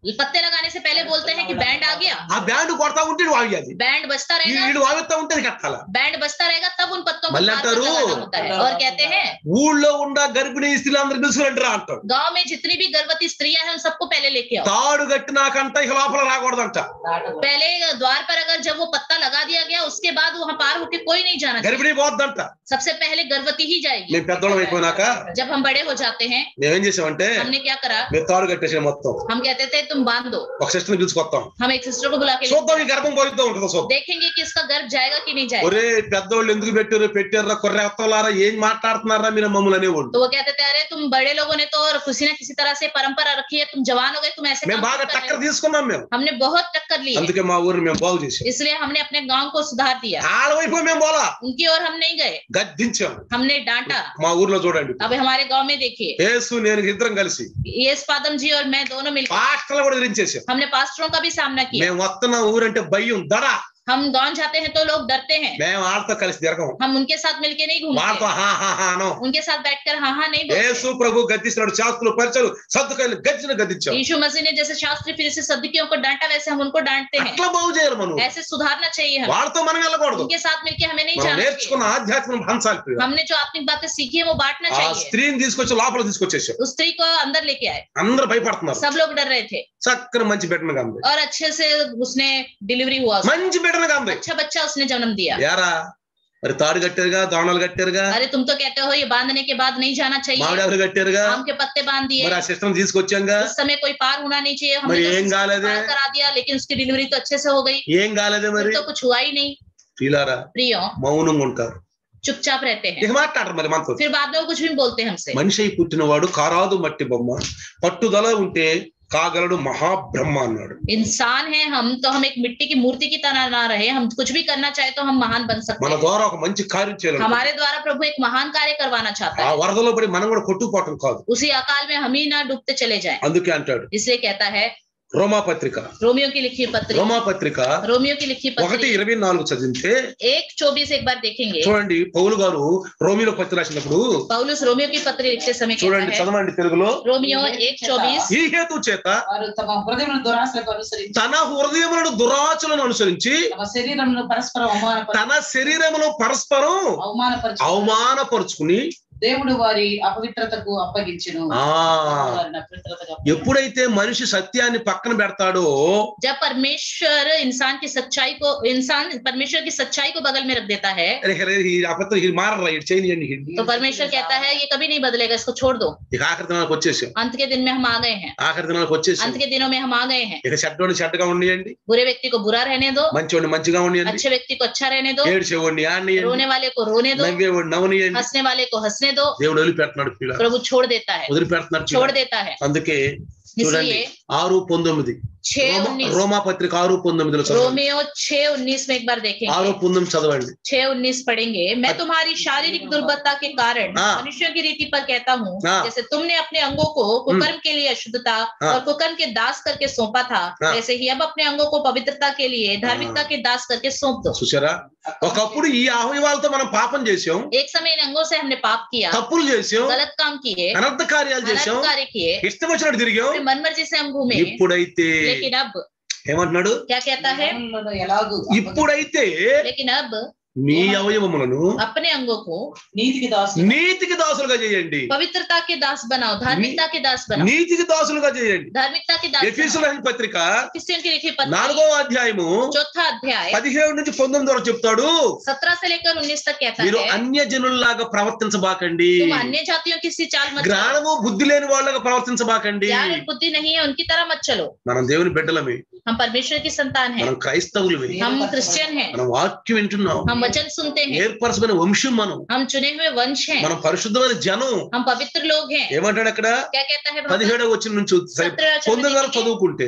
पत्ते लगाने से पहले बोलते हैं कि बैंड आ गया ఆ బ్యాండ్ కొడతా ఉంటే వీడు వాగాలి बैंड बजता ఈ- रहेगा వీడు వాగుతా ఉంటే అది కట్టాల बैंड बजता रहेगा तब उन पत्तों को मल्ला मार कर करो। लगाना होता है और कहते हैं ఊళ్ళో ఉన్న గర్భిణీ స్త్రీలు అందరు పిలుచుకురంటారా అంటాడు गांव में जितनी भी गर्भवती स्त्रियां हैं उन सबको पहले लेके आओ తాడు కట్టినాకంట ఇక లోపల రాకూడదంట దాటకూడదు. पहले द्वार पर अगर जब वो पत्ता लगा दिया गया उसके बाद वहां पार होके कोई नहीं जाना चाहिए గర్భిణీ పోద్దంట सबसे पहले गर्भवती ही जाएगी మేము పెద్దోళ్ళం అయిపోయినాక जब हम बड़े हो जाते हैं మేమేం చేసామంటే हमने क्या करा మేము తాడు కట్టేసాం మొత్తం हम कहते थे तुम बांध दो ఒక సిస్టర్ పిలుచుకొస్తాం हम एक सिस्टर को बुला के చూద్దాం ఈ గర్భం పోయిద్దాం ఉంటుందో చూద్దాం देखेंगे कि इसका गर्भ जाएगा कि नहीं जाएगा ఒరే పెద్దోళ్ళు ఎందుకు పెట్టారు పెట్టారా కొర్రెత్తలారా ఏం మాట్లాడుతున్నారా మీరు మమ్మల్ని అనేవాళ్ళు तो वो कहते थे अरे तुम बड़े लोगों ने तो और किसी न किसी तरह से परंपरा रखी है तुम जवान हो गए तुम ऐसे మేము काम బాగా क्यों कर रहे టక్కర हो? తీసుకున్నాం మేము हमने बहुत टक्कर ली है అందుకే మా ఊరిని మేము బాగు చేసాం इसलिए हमने अपने गांव को सुधार दिया ఆడ వైపు మేము పోలా उनकी ओर हम नहीं गए గద్దించాం हमने डांटा మా ఊర్లో చూడండి अब हमारे गांव में देखिए యేసు నేను ఇద్దరం కలిసి ये स्पादम जी और मैं दोनों मिलकर పాస్టర్లు కూడా ఎదిరించేసాం हमने पास्टरों का भी सामना किया మేము వస్తున్న ఊరంటే భయం దడ हम गांव जाते हैं तो लोग डरते हैं మేము వాళ్ళతో కలిసి తిరగం हम उनके साथ मिलके नहीं వాళ్ళతో घूमते హా హా హా అనం उनके साथ बैठकर हाँ हाँ नहीं बोलते యేసు ప్రభు గద్దిస్తున్నాడు శాస్త్రులు పరిచయం సర్దుకాయలు గద్దిన గద్దించాం यीशु मसीह ने जैसे शास्त्री फिर से सदुकियों को डांटा वैसे हम उनको डांटते हैं అట్లా బాగు చేయాలి మనం ऐसे सुधारना चाहिए हमें వాళ్ళతో మనం వెళ్ళకూడదు उनके साथ मिलके हमें नहीं మనం जाना चाहिए నేర్చుకున్న ఆధ్యాత్మిక పంచాలి ప్రియుల. हमने जो आत्मिक बातें सीखी है वो बांटना ఆ चाहिए స్త్రీని తీసుకొచ్చి లోపల తీసుకొచ్చేసాం उस स्त्री को अंदर लेके आए అందరు భయపడుతున్నారు सब लोग डर रहे थे చక్కని మంచి బిడ్డను కంది और अच्छे से उसने डिलीवरी हुआ उसका। మంచి బిడ్డను కంది अच्छा बच्चा उसने जन्म दिया ఏరా మరి తాడు కట్టారుగా దోణాలు కట్టారుగా अरे तुम तो कहते हो ये बांधने के बाद नहीं जाना चाहिए మామిడాకులు కట్టారుగా आम के पत्ते बांध दिए మరి ఆ సిస్టమ్ తీసుకొచ్చాంగా उस समय कोई पार होना नहीं चाहिए हमने మరి तो ఏం system కాలేదే? पार करा दिया लेकिन उसकी डिलीवरी तो अच्छे से हो गई ఏం కాలేదే మరి फिर तो कुछ हुआ ही नहीं ఫీలారా प्रियो మౌనంగా ఉంటారు चुपचाप रहते हैं ఇక మాట్లాడరు మరి మనతో फिर बाद में वो कुछ भी बोलते हैं हमसे మనిషి అయి పుట్టినవాడు కారాదు మట్టి బొమ్మ పట్టుదల ఉంటే కాగలడు మహాబ్రహ్మ అన్నాడు इंसान है हम तो हम एक मिट्टी की मूर्ति की तरह ना रहे हम कुछ भी करना चाहे तो हम महान बन सकते మన हैं ద్వారా ఒక మంచి కార్యం చేయాలి हमारे द्वारा प्रभु एक महान कार्य करवाना चाहता ఆ है వరదలో పడి మనం కూడా కొట్టుకుపోవటం కాదు उसी अकाल में हम ही ना डूबते चले जाएं అందుకే అంటాడు इसलिए कहता है రోమా పత్రిక रोमियो की लिखी पत्री రోమా పత్రిక रोमियो की लिखी ఒకటి पत्री ఇరవై నాలుగు చదివితే एक चौबीस एक बार देखेंगे చూడండి పౌలు గారు రోమిలో పత్రి రాసినప్పుడు पौलुस रोमियो की पत्री लिखते समय कहता చూడండి है చదవండి తెలుగులో रोमियो एक चौबीस ఈ హేతు చేత వారు తమ హృదయం దురాశలకు అనుసరించి తన హృదయములను దురాచులను అనుసరించి తమ శరీరంలో పరస్పరం అవమానపరి తన శరీరమును పరస్పరం అవమానపరిచి అవమానపరుచుకుని దేవుడు వారి అపవిత్రతకు అప్పగించును ఆ వారిని అపవిత్రతకు అప్పగించును. ఎప్పుడైతే మనిషి సత్యాన్ని పక్కన పెడతాడో जब परमेश्वर इंसान की सच्चाई को इंसान परमेश्वर की सच्चाई को बगल में रख देता है అరే, అరే, ఈ అబద్ధం ఇది మారరా ఇది చేయనియండి ఇది. तो परमेश्वर कहता है ये कभी नहीं बदलेगा इसको छोड़ दो ఇక ఆఖరి దినాలకు వచ్చేసాం अंत के दिन में हम आ गए हैं ఆఖరి దినాలకు వచ్చేసాం अंत के दिनों में हम आ गए हैं ఇక చెడ్డోని చెడ్డగా ఉండియండి बुरे व्यक्ति को बुरा रहने दो మంచివాడిని మంచిగా ఉండియండి अच्छे व्यक्ति को अच्छा रहने दो ఏడ్చేవాడిని ఆడియండి रोने वाले को रोने दो నవ్వేవాడిని నవ్వనియండి हंसने वाले को हंसने दो దేవుడు వదిలిపెడుతున్నాడు పిల్ల प्रभु छोड़ देता है వదిలిపెడుతున్నాడు छोड़ పిల్ల. देता है అందుకే చూడండి इसलिए ఆరు పంతొమ్మిది छह రోమా- उन्नीस రోమా పత్రిక ఆరు పంతొమ్మిదిలో చదవండి रोमियो छह उन्नीस में एक बार ఆరు देखेंगे పంతొమ్మిది చదవండి छह उन्नीस पढ़ेंगे मैं तुम्हारी शारीरिक दुर्बलता के कारण हाँ। मनुष्यों की रीति पर कहता हूँ हाँ। जैसे तुमने अपने अंगों को कुकर्म के लिए अशुद्धता हाँ। और कुकर्म के दास करके सौंपा था हाँ। वैसे ही अब अपने अंगों को पवित्रता के लिए धार्मिकता के दास करके सौंप दो చూసారా ఒకప్పుడు ఈ అవయవాలతో మనం పాపం చేసాం एक समय इन अंगों से हमने पाप किया తప్పులు చేసాం गलत काम किए అనర్థ కార్యాలు చేసాం अनर्थ कार्य किए ఇష్టం వచ్చినట్టు తిరిగాం फिर मन मर्जी से हम घूमे ఇప్పుడైతే लेकिन अब ఏమంటున్నాడు क्या कहता है దేవునిలో ఎలాగూ ఇప్పుడైతే लेकिन अब మీ అవయవములను अपने अंगों को నీతికి దాసు నీతికి దాసులుగా చేయండి पवित्रता के दास बनाओ धार्मिकता के दास बनाओ నీతికి దాసులుగా చేయండి धार्मिकता के दास ఎఫీసు बनाओ। రాసిన పత్రిక क्रिश्चियन की लिखी पत्री నాలుగో అధ్యాయము चौथा अध्याय పదిహేడు నుంచి పంతొమ్మిది వరకు చెప్తాడు सत्रह से लेकर उन्नीस तक कहता మీరు है అన్య జనుల్లాగా ప్రవర్తించబాకండి तुम अन्य जातियों की सी चाल मत चलो జ్ఞానము బుద్ధి లేని వాళ్ళగా ప్రవర్తించబాకండి ज्ञान और बुद्धि नहीं है उनकी तरह मत चलो మనం దేవుని బిడ్డలమే हम परमेश्वर की संतान हैं మనం క్రైస్తవులమే हम क्रिश्चियन हैं మనం వాక్యం వింటున్నాం हम वचन सुनते हैं ఏర్పరచబడిన వంశం మనం हम चुने हुए वंश हैं మనం పరిశుద్ధమైన జనం हम पवित्र लोग हैं ఏమంటాడు అక్కడ क्या कहता है भगवान? పదిహేడవ వచ్చిన నుంచి సరే, सत्रह वचन में పొందగల देखेंगे। చదువుకుంటే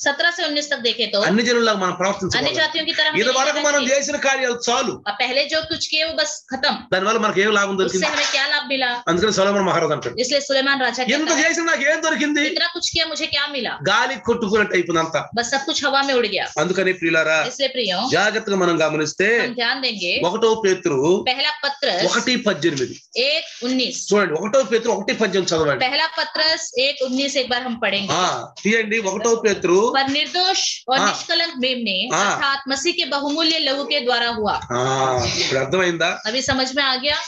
सत्रह से उन्नीस तक देखे तो అన్ని జనుల్లాగా మనం अन्य ప్రవర్తించాలి जातियों की तरह हम ఇది नहीं వరకు रहना మనం चाहिए। చేసిన కార్యాలు చాలు अब पहले जो कुछ किए वो बस खत्म దానివల్ల మనకి ఏం లాభం उससे దొరికింది हमें क्या लाभ मिला అందుకని సొలమన్ మహారాజు అంటాడు इसलिए सुलेमान राजा ఎంత कहता है చేసిన నాకు ఏం దొరికింది इतना कुछ किया मुझे क्या मिला గాలి కొట్టుకున్నట్టు అయిపోయింది అంతా बस सब कुछ हवा में उड़ गया అందుకని ప్రియులారా इसलिए प्रियो జాగ్రత్తగా మనం గమనిస్తే हम ध्यान देंगे ఒకటో పేతురు पहला पत्र ఒకటి పద్దెనిమిది एक उन्नीस చూడండి ఒకటో పేతురు ఒకటి పద్దెనిమిది చదవండి पहला पत्रस एक उन्नीस एक बार हम पढ़ेंगे ఆ తీయండి ఒకటో పేతురు पर निर्दोष और हाँ। निष्कलंक मेमने हाँ। अर्थात मसीह के बहुमूल्य लहू के द्वारा हुआ ఆ ఇప్పుడు అర్థమైందా अभी समझ में आ गया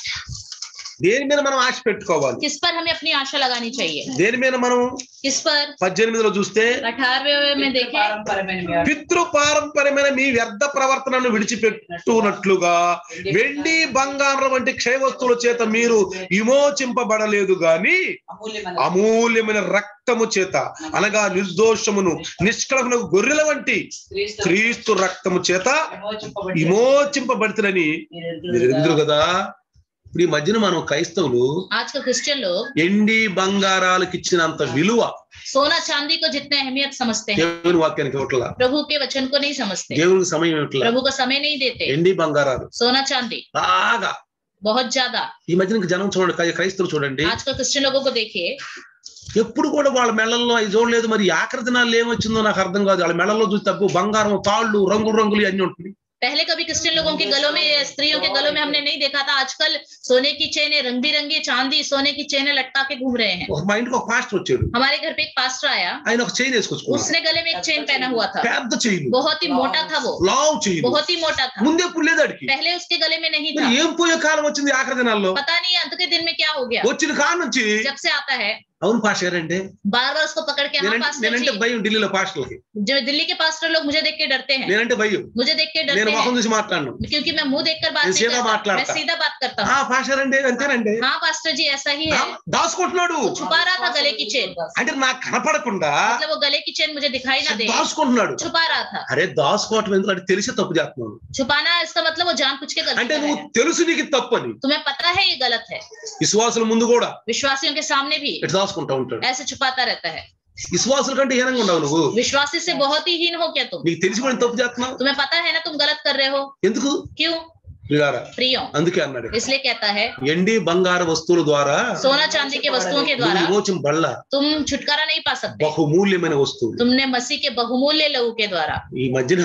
దేని మీద మనం ఆశ పెట్టుకోవాలి किस पर हमें अपनी आशा लगानी चाहिए దేని మీద మనం किस पर పద్దెనిమిదిలో చూస్తే अठारहवें में देखें పారంపరమైన వ్యాధి. పితృ పారంపర్యమైన మీ వ్యర్థ ప్రవర్తనను విడిచిపెట్టునట్లుగా వెండి బంగారం వంటి క్షయ వస్తువుల చేత మీరు విమోచింపబడలేదు గాని అమూల్యమైన అమూల్యమైన రక్తము చేత అనగా నిర్దోషమును నిష్కళమునకు గొర్రెల వంటి క్రీస్తు క్రీస్తు రక్తము చేత విమోచింపబడి విమోచింపబడితేనని మీరు ఎందురు కదా ఇప్పుడు ఈ మధ్యన మనం క్రైస్తవులు आजकल क्रिश्चियन लोग ఎండి బంగారాలకు ఇచ్చినంత విలువ सोना चांदी को जितने अहमियत समझते हैं దేవుని వాక్యానికి ఇవ్వట్లా प्रभु के वचन को नहीं समझते దేవునికి సమయం ఇవ్వట్లా प्रभु को समय नहीं देते ఎండి బంగారాలు सोना चांदी బాగా बहुत ज्यादा ఈ మధ్యన ఇంక జనం చూడండి క్రై- క్రైస్తవులు చూడండి आजकल क्रिश्चियन लोगों को देखिए ఎప్పుడు కూడా వాళ్ళ మెళ్ళల్లో అవి చూడలేదు మరి ఆఖరి దినాల్లో ఏమొచ్చిందో నాకు అర్థం కాదు వాళ్ళ మెళ్ళల్లో చూసి తప్పు బంగారం తాళ్ళు రంగులు రంగులు అన్ని ఉంటుంది पहले कभी क्रिश्चियन लोगों के गलों में स्त्रियों के गलों में हमने नहीं देखा था आजकल सोने की चेनें रंग बिरंगी चांदी सोने की चेनें लटका के घूम रहे हैं ఒక మా ఇంటికి ఒక పాస్టర్ వచ్చాడు हमारे घर पे एक पास्टर आया ఆయన ఒక చైన్ వేసుకొచ్చుకున్నాడు उसने गले में एक चेन पहना हुआ था పెద్ద చైన్ बहुत ही मोटा था वो లావ్ చైన్ बहुत ही मोटा था ముందు ఎప్పుడు లేదు అడిగి पहले उसके गले में नहीं था మరి ఏం పోయే కాలం వచ్చింది ఆఖరి దినాల్లో पता नहीं अंत के दिन में क्या हो गया వచ్చిన కాలం నుంచి जब से आता है అవును పాస్టర్ గారంటే बार बार उसको पकड़ के हाँ నేనంటే पास्टर నేనంటే जी భయం ఢిల్లీలో పాస్టర్లకి जो दिल्ली के पास्टर लोग मुझे देख के डरते हैं నేనంటే భయం मुझे देख के నేను डरते మొహం हैं చూసి మాట్లాడను क्योंकि मैं मुंह देखकर बात मैं नहीं सीधा करता बात मैं लड़ता। सीधा बात करता ఆ हूँ పాస్టర్ అండి అంతేనండి हाँ पास्टर जी ऐसा ही ఆ, है దాచుకుంటున్నాడు वो छुपा रहा था गले की चेन అంటే నాకు కనపడకుండా मतलब वो गले की चेन मुझे दिखाई ना दे దాచుకుంటున్నాడు छुपा रहा था అరే దాచుకోవటం ఎందుకు అంటే తెలిసే తప్పు చేస్తున్నాడు छुपाना इसका मतलब वो जान कुछ के गलती అంటే कर నువ్వు रहा है తెలుసు నీకు తప్పు అని तुम्हें पता है ये गलत है విశ్వాసుల ముందు కూడా विश्वासियों के सामने भी ఇటు దాచుకుంటా ఉంటాడు ऐसे छुपाता रहता है విశ్వాసుల కంటే హీనంగా ఉండవు నువ్వు विश्वासी से बहुत ही हीन हो क्या तुम నీకు తెలిసి కూడా తప్పు చేస్తున్నావు तुम्हें पता है ना तुम गलत कर रहे हो ఎందుకు क्यों ప్రియులారా, प्रियो అందుకే అన్నాడు इसलिए कहता है ఎండి బంగారు వస్తువుల ద్వారా सोना चांदी के वस्तुओं के నువ్వు द्वारा విమోచన బళ్ళ तुम छुटकारा नहीं पा सकते బహుమూల్యమైన వస్తువులు तुमने मसीह के बहुमूल्य लहू के द्वारा ఈ మధ్యన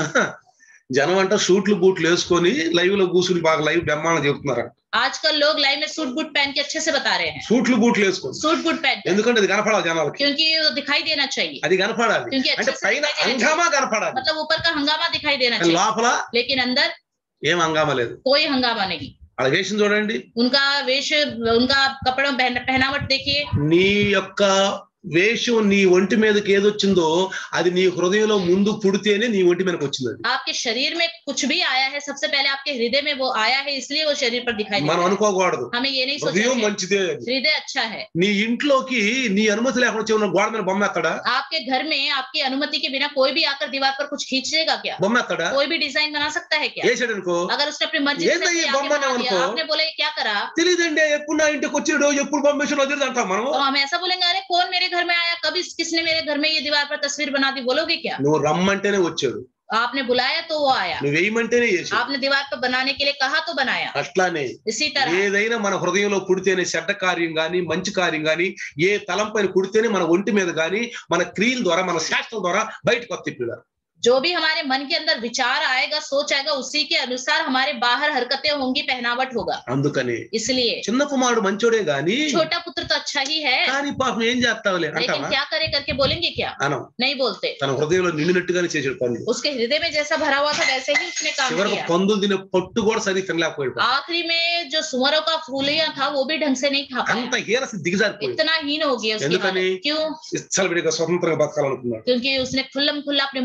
జనం అంట షూట్లు బూట్లు వేసుకొని లైవ్ లో కూర్చుని బాగా లైవ్ బ్రహ్మాండం చెబుతున్నారు आजकल लोग लाइव में सूट बूट पहन के अच्छे से बता रहे हैं షూట్లు బూట్లు వేసుకొని सूट बूट पहन कर, ఎందుకంటే అది కనపడాలి జనాలకి क्योंकि वो दिखाई देना चाहिए అది కనపడాలి क्योंकि अच्छे అంటే से పైన दिखाई देना హంగామా चाहिए। కనపడాలి मतलब ऊपर का हंगामा दिखाई देना కానీ चाहिए లోపల लेकिन अंदर ఏం హంగామా లేదు कोई हंगामा नहीं వాళ్ళ వేషం చూడండి उनका वेश उनका कपड़ों पहन- पहनावट देखिए నీ యొక్క వేషం నీ ఒంటి మీదకి ఏదొచ్చిందో అది నీ హృదయంలో ముందు పుడితేనే నీ ఒంటి మీదకి వచ్చింది అది आपके शरीर में कुछ भी आया है सबसे पहले आपके हृदय में वो आया है इसलिए वो शरीर पर दिखाई మనం देता है అనుకోకూడదు हमें ये नहीं सोचना హృదయం चाहिए। మంచిదే అది हृदय अच्छा है నీ ఇంట్లోకి నీ అనుమతి లేకుండా వచ్చి ఉన్న గోడ మీద బొమ్మ ఎత్తడా आपके घर में आपकी अनुमति के बिना कोई भी आकर दीवार पर कुछ खींचेगा क्या బొమ్మ ఎత్తడా कोई भी डिजाइन बना सकता है क्या వేసాడు అనుకో अगर उसने अपनी मर्जी ये से नहीं, अपनी आंखें बम्मा बना ने दिया, उनको- आपने बोला ये क्या करा తెలియదండి ఎప్పుడు నా ఇంటికి వచ్చినాడు ఎప్పుడు బొమ్మ వేసాడు అది అంటాం మనం तो हम ऐसा बोलेंगे अरे कौन मेरे घर में आया कभी किसने मेरे घर में ये दीवार पर तस्वीर बना दी बोलोगे क्या నువ్వు రమ్మంటేనే వచ్చాడు आपने बुलाया तो वो आया నువ్వు వేయమంటేనే చేసాడు आपने दीवार पर बनाने के लिए कहा तो बनाया అట్లానే इसी तरह ఏదైనా మన హృదయంలో పుడితేనే చెడ్డ కార్యం గాని మంచి కార్యం గాని ఏ తలం పైన పుడితేనే మన ఒంటి మీద గాని మన క్రియల ద్వారా మన శాస్త్రం ద్వారా బయటకు వస్తాయి పిల్లలు जो भी हमारे मन के अंदर विचार आएगा सोच आएगा उसी के अनुसार हमारे बाहर हरकतें होंगी पहनावट होगा అందుకని इसलिए చిన్న కుమారుడు మంచోడే గాని छोटा पुत्र तो अच्छा ही है కానీ పాపం ఏం చేస్తావులే लेकिन అంటావా क्या करे करके बोलेंगे क्या అనం नहीं बोलते తన హృదయంలో నిండినట్టుగానే చేసాడు పనులు उसके हृदय में जैसा भरा हुआ था वैसे ही उसने काम చివరకు किया పందులు తినే పట్టు కూడా సరి తినలేకపోయాడు పాపం. आखिरी में जो सुअरों का फूलिया था वो भी ढंग से नहीं खा అంత पाया హీరసి దిగజారిపోయాడు इतना हीन हो गया उसकी ఎందుకని? हालत क्यों విచ్చలవిడిగా స్వతంత్రంగా బతకాలనుకున్నాడు क्योंकि उसने खुल्लम खुल्ला अपने मरमर्जी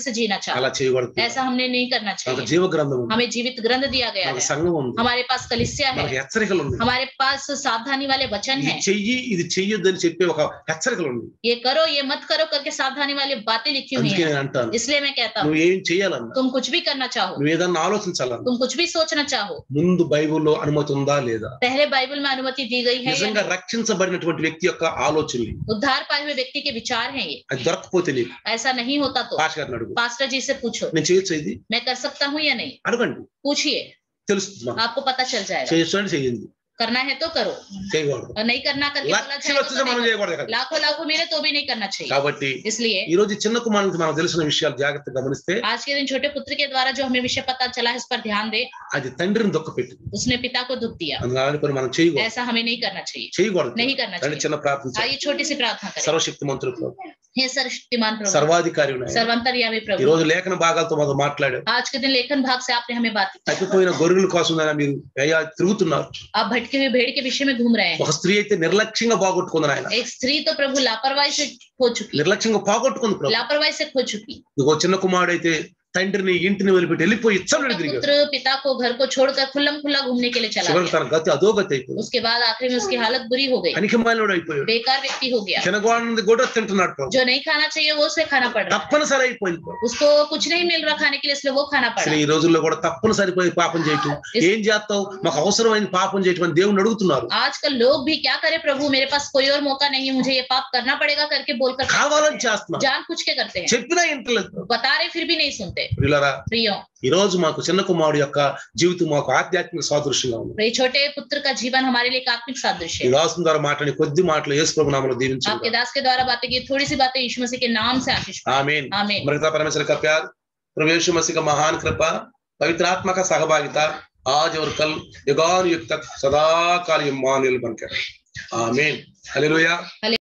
से जीना चाहा అలా చేయకూడదు ऐसा हमने नहीं करना మనకు चाहिए జీవ గ్రంథం ఉంది हमें जीवित ग्रंथ दिया गया మనకు है సంఘం ఉంది हमारे पास कलिसिया है మనకు హెచ్చరికలు ఉంది हमारे पास सावधानी वाले वचन ఇది हैं చెయ్యి ఇది చెయ్యొద్దని చెప్పే ఒక హెచ్చరికలు ఉంది ये करो ये मत करो करके सावधानी वाली बातें लिखी हुई అందుకే हैं నేను అంటాను इसलिए मैं कहता हूँ నువ్వు ఏం చేయాలన్నా तुम कुछ भी करना चाहो నువ్వు ఏదన్నా ఆలోచించాలన్నా तुम कुछ भी सोचना चाहो ముందు బైబిల్లో అనుమతి ఉందా లేదా पहले बाइबल में अनुमति दी गई है या నిజంగా రక్షించబడినటువంటి వ్యక్తి యొక్క ఆలోచనలు नहीं? उद्धार पाए हुए व्यक्ति के विचार हैं ये అది దొరకపోతే నీకు ऐसा नहीं होता तो భాష గారిని అడుగు पास्टर जी से पूछो నేను చేయొచ్చు ఇది मैं कर सकता हूँ या नहीं అడగండి पूछिए తెలుస్తుంది మాకు. आपको पता चल जाएगा చేయొచ్చు అంటే చేయండి करना है तो करो చేయకూడదు और नहीं करना करके बोला లక్షలు जाए వచ్చితే तो మనం नहीं చేయకూడదు करो। కదా लाखों लाखों मेरे तो भी नहीं करना चाहिए కాబట్టి इसलिए ఈ రోజు చిన్న కుమారునికి మనకు తెలిసిన విషయాలు జాగ్రత్తగా గమనిస్తే आज के दिन छोटे पुत्र के द्वारा जो हमें विषय पता चला है इस पर ध्यान दे అది తండ్రిని దుఃఖపెట్టింది उसने पिता को दुख दिया అందుకని పని మనం చేయకూడదు ऐसा हमें नहीं करना चाहिए చేయకూడదు नहीं करना తండ్రి चाहिए చిన్న ప్రార్థన आइए छोटी सी प्रार्थना करें సర్వశక్తి మంత్రులు हे सर्वशक्तिमान प्रभु సర్వాధికారి ఉన్నాయి सर्वंतर्यामी ఈ प्रभु రోజు లేఖన భాగాలతో మాతో మాట్లాడారు आज के दिन लेखन भाग से आपने हमें बात की తప్పిపోయిన గొర్రెల కోసం అయినా మీరు అయ్యా తిరుగుతున్నారు आप भटके हुए भेड़ के विषय में घूम रहे हैं ఒక స్త్రీ అయితే నిర్లక్ష్యంగా పోగొట్టుకుంది ఆయన एक स्त्री तो प्रभु लापरवाही से खो चुकी నిర్లక్ష్యంగా పోగొట్టుకుంది ప్రభు लापरवाही से खो चुकी ఇదిగో చిన్న కుమారుడు అయితే తండ్రిని ఇంటిని వదిలిపెట్టి వెళ్ళిపోయి ఇచ్చలు तो తిరిగాడు पुत्र पिता को घर को छोड़कर खुल्लम खुल्ला घूमने के लिए चला చివరికి गया తన గతి అధోగతి అయిపోయింది उसके बाद आखिर में उसकी हालत बुरी हो गई పనికిమాలినోడు అయిపోయాడు बेकार व्यक्ति हो गया తినగోడది కూడా తింటున్నాడు ప్రభు जो नहीं खाना चाहिए वो उसे खाना पड़ रहा है తప్పనిసరి అయిపోయింది ప్రభు. उसको कुछ नहीं मिल रहा खाने के लिए इसलिए वो खाना पड़ అసలు रहा ఈ రోజుల్లో కూడా తప్పనిసరి పోయి పాపం చేయటం ఏం చేస్తావు మాకు అవసరమైన పాపం చేయటం అని దేవుని అడుగుతున్నారు आजकल लोग भी क्या करे प्रभु मेरे पास कोई और मौका नहीं है मुझे ये पाप करना पड़ेगा करके बोलकर కావాలని చేస్తున్నారు जान कुछ के करते हैं చెప్పినా ఇంటలేదు ప్రభు. बता रहे फिर भी नहीं सुनते ప్రియులారా प्रियो ఈ రోజు మాకు చిన్న కుమారుడు యొక్క జీవితం మాకు ఆధ్యాత్మిక సాదృశ్యంగా ఉంది ये छोटे पुत्र का जीवन हमारे लिए एक आत्मिक सादृश्य ఈ है దాసం ద్వారా మాట్లాడి కొద్ది మాటలు యేసు ప్రభు నామములో आपके దీవించండి दास के द्वारा बातें की थोड़ी सी बातें यीशु मसीह के नाम से आशीष पाएं। आमीन आमीन मृता परमेश्वर का प्यार प्रभु यीशु मसीह का महान कृपा पवित्र आत्मा का सहभागिता आज और कल युगान युग तक सदा काल मान बनकर आमीन हालेलुया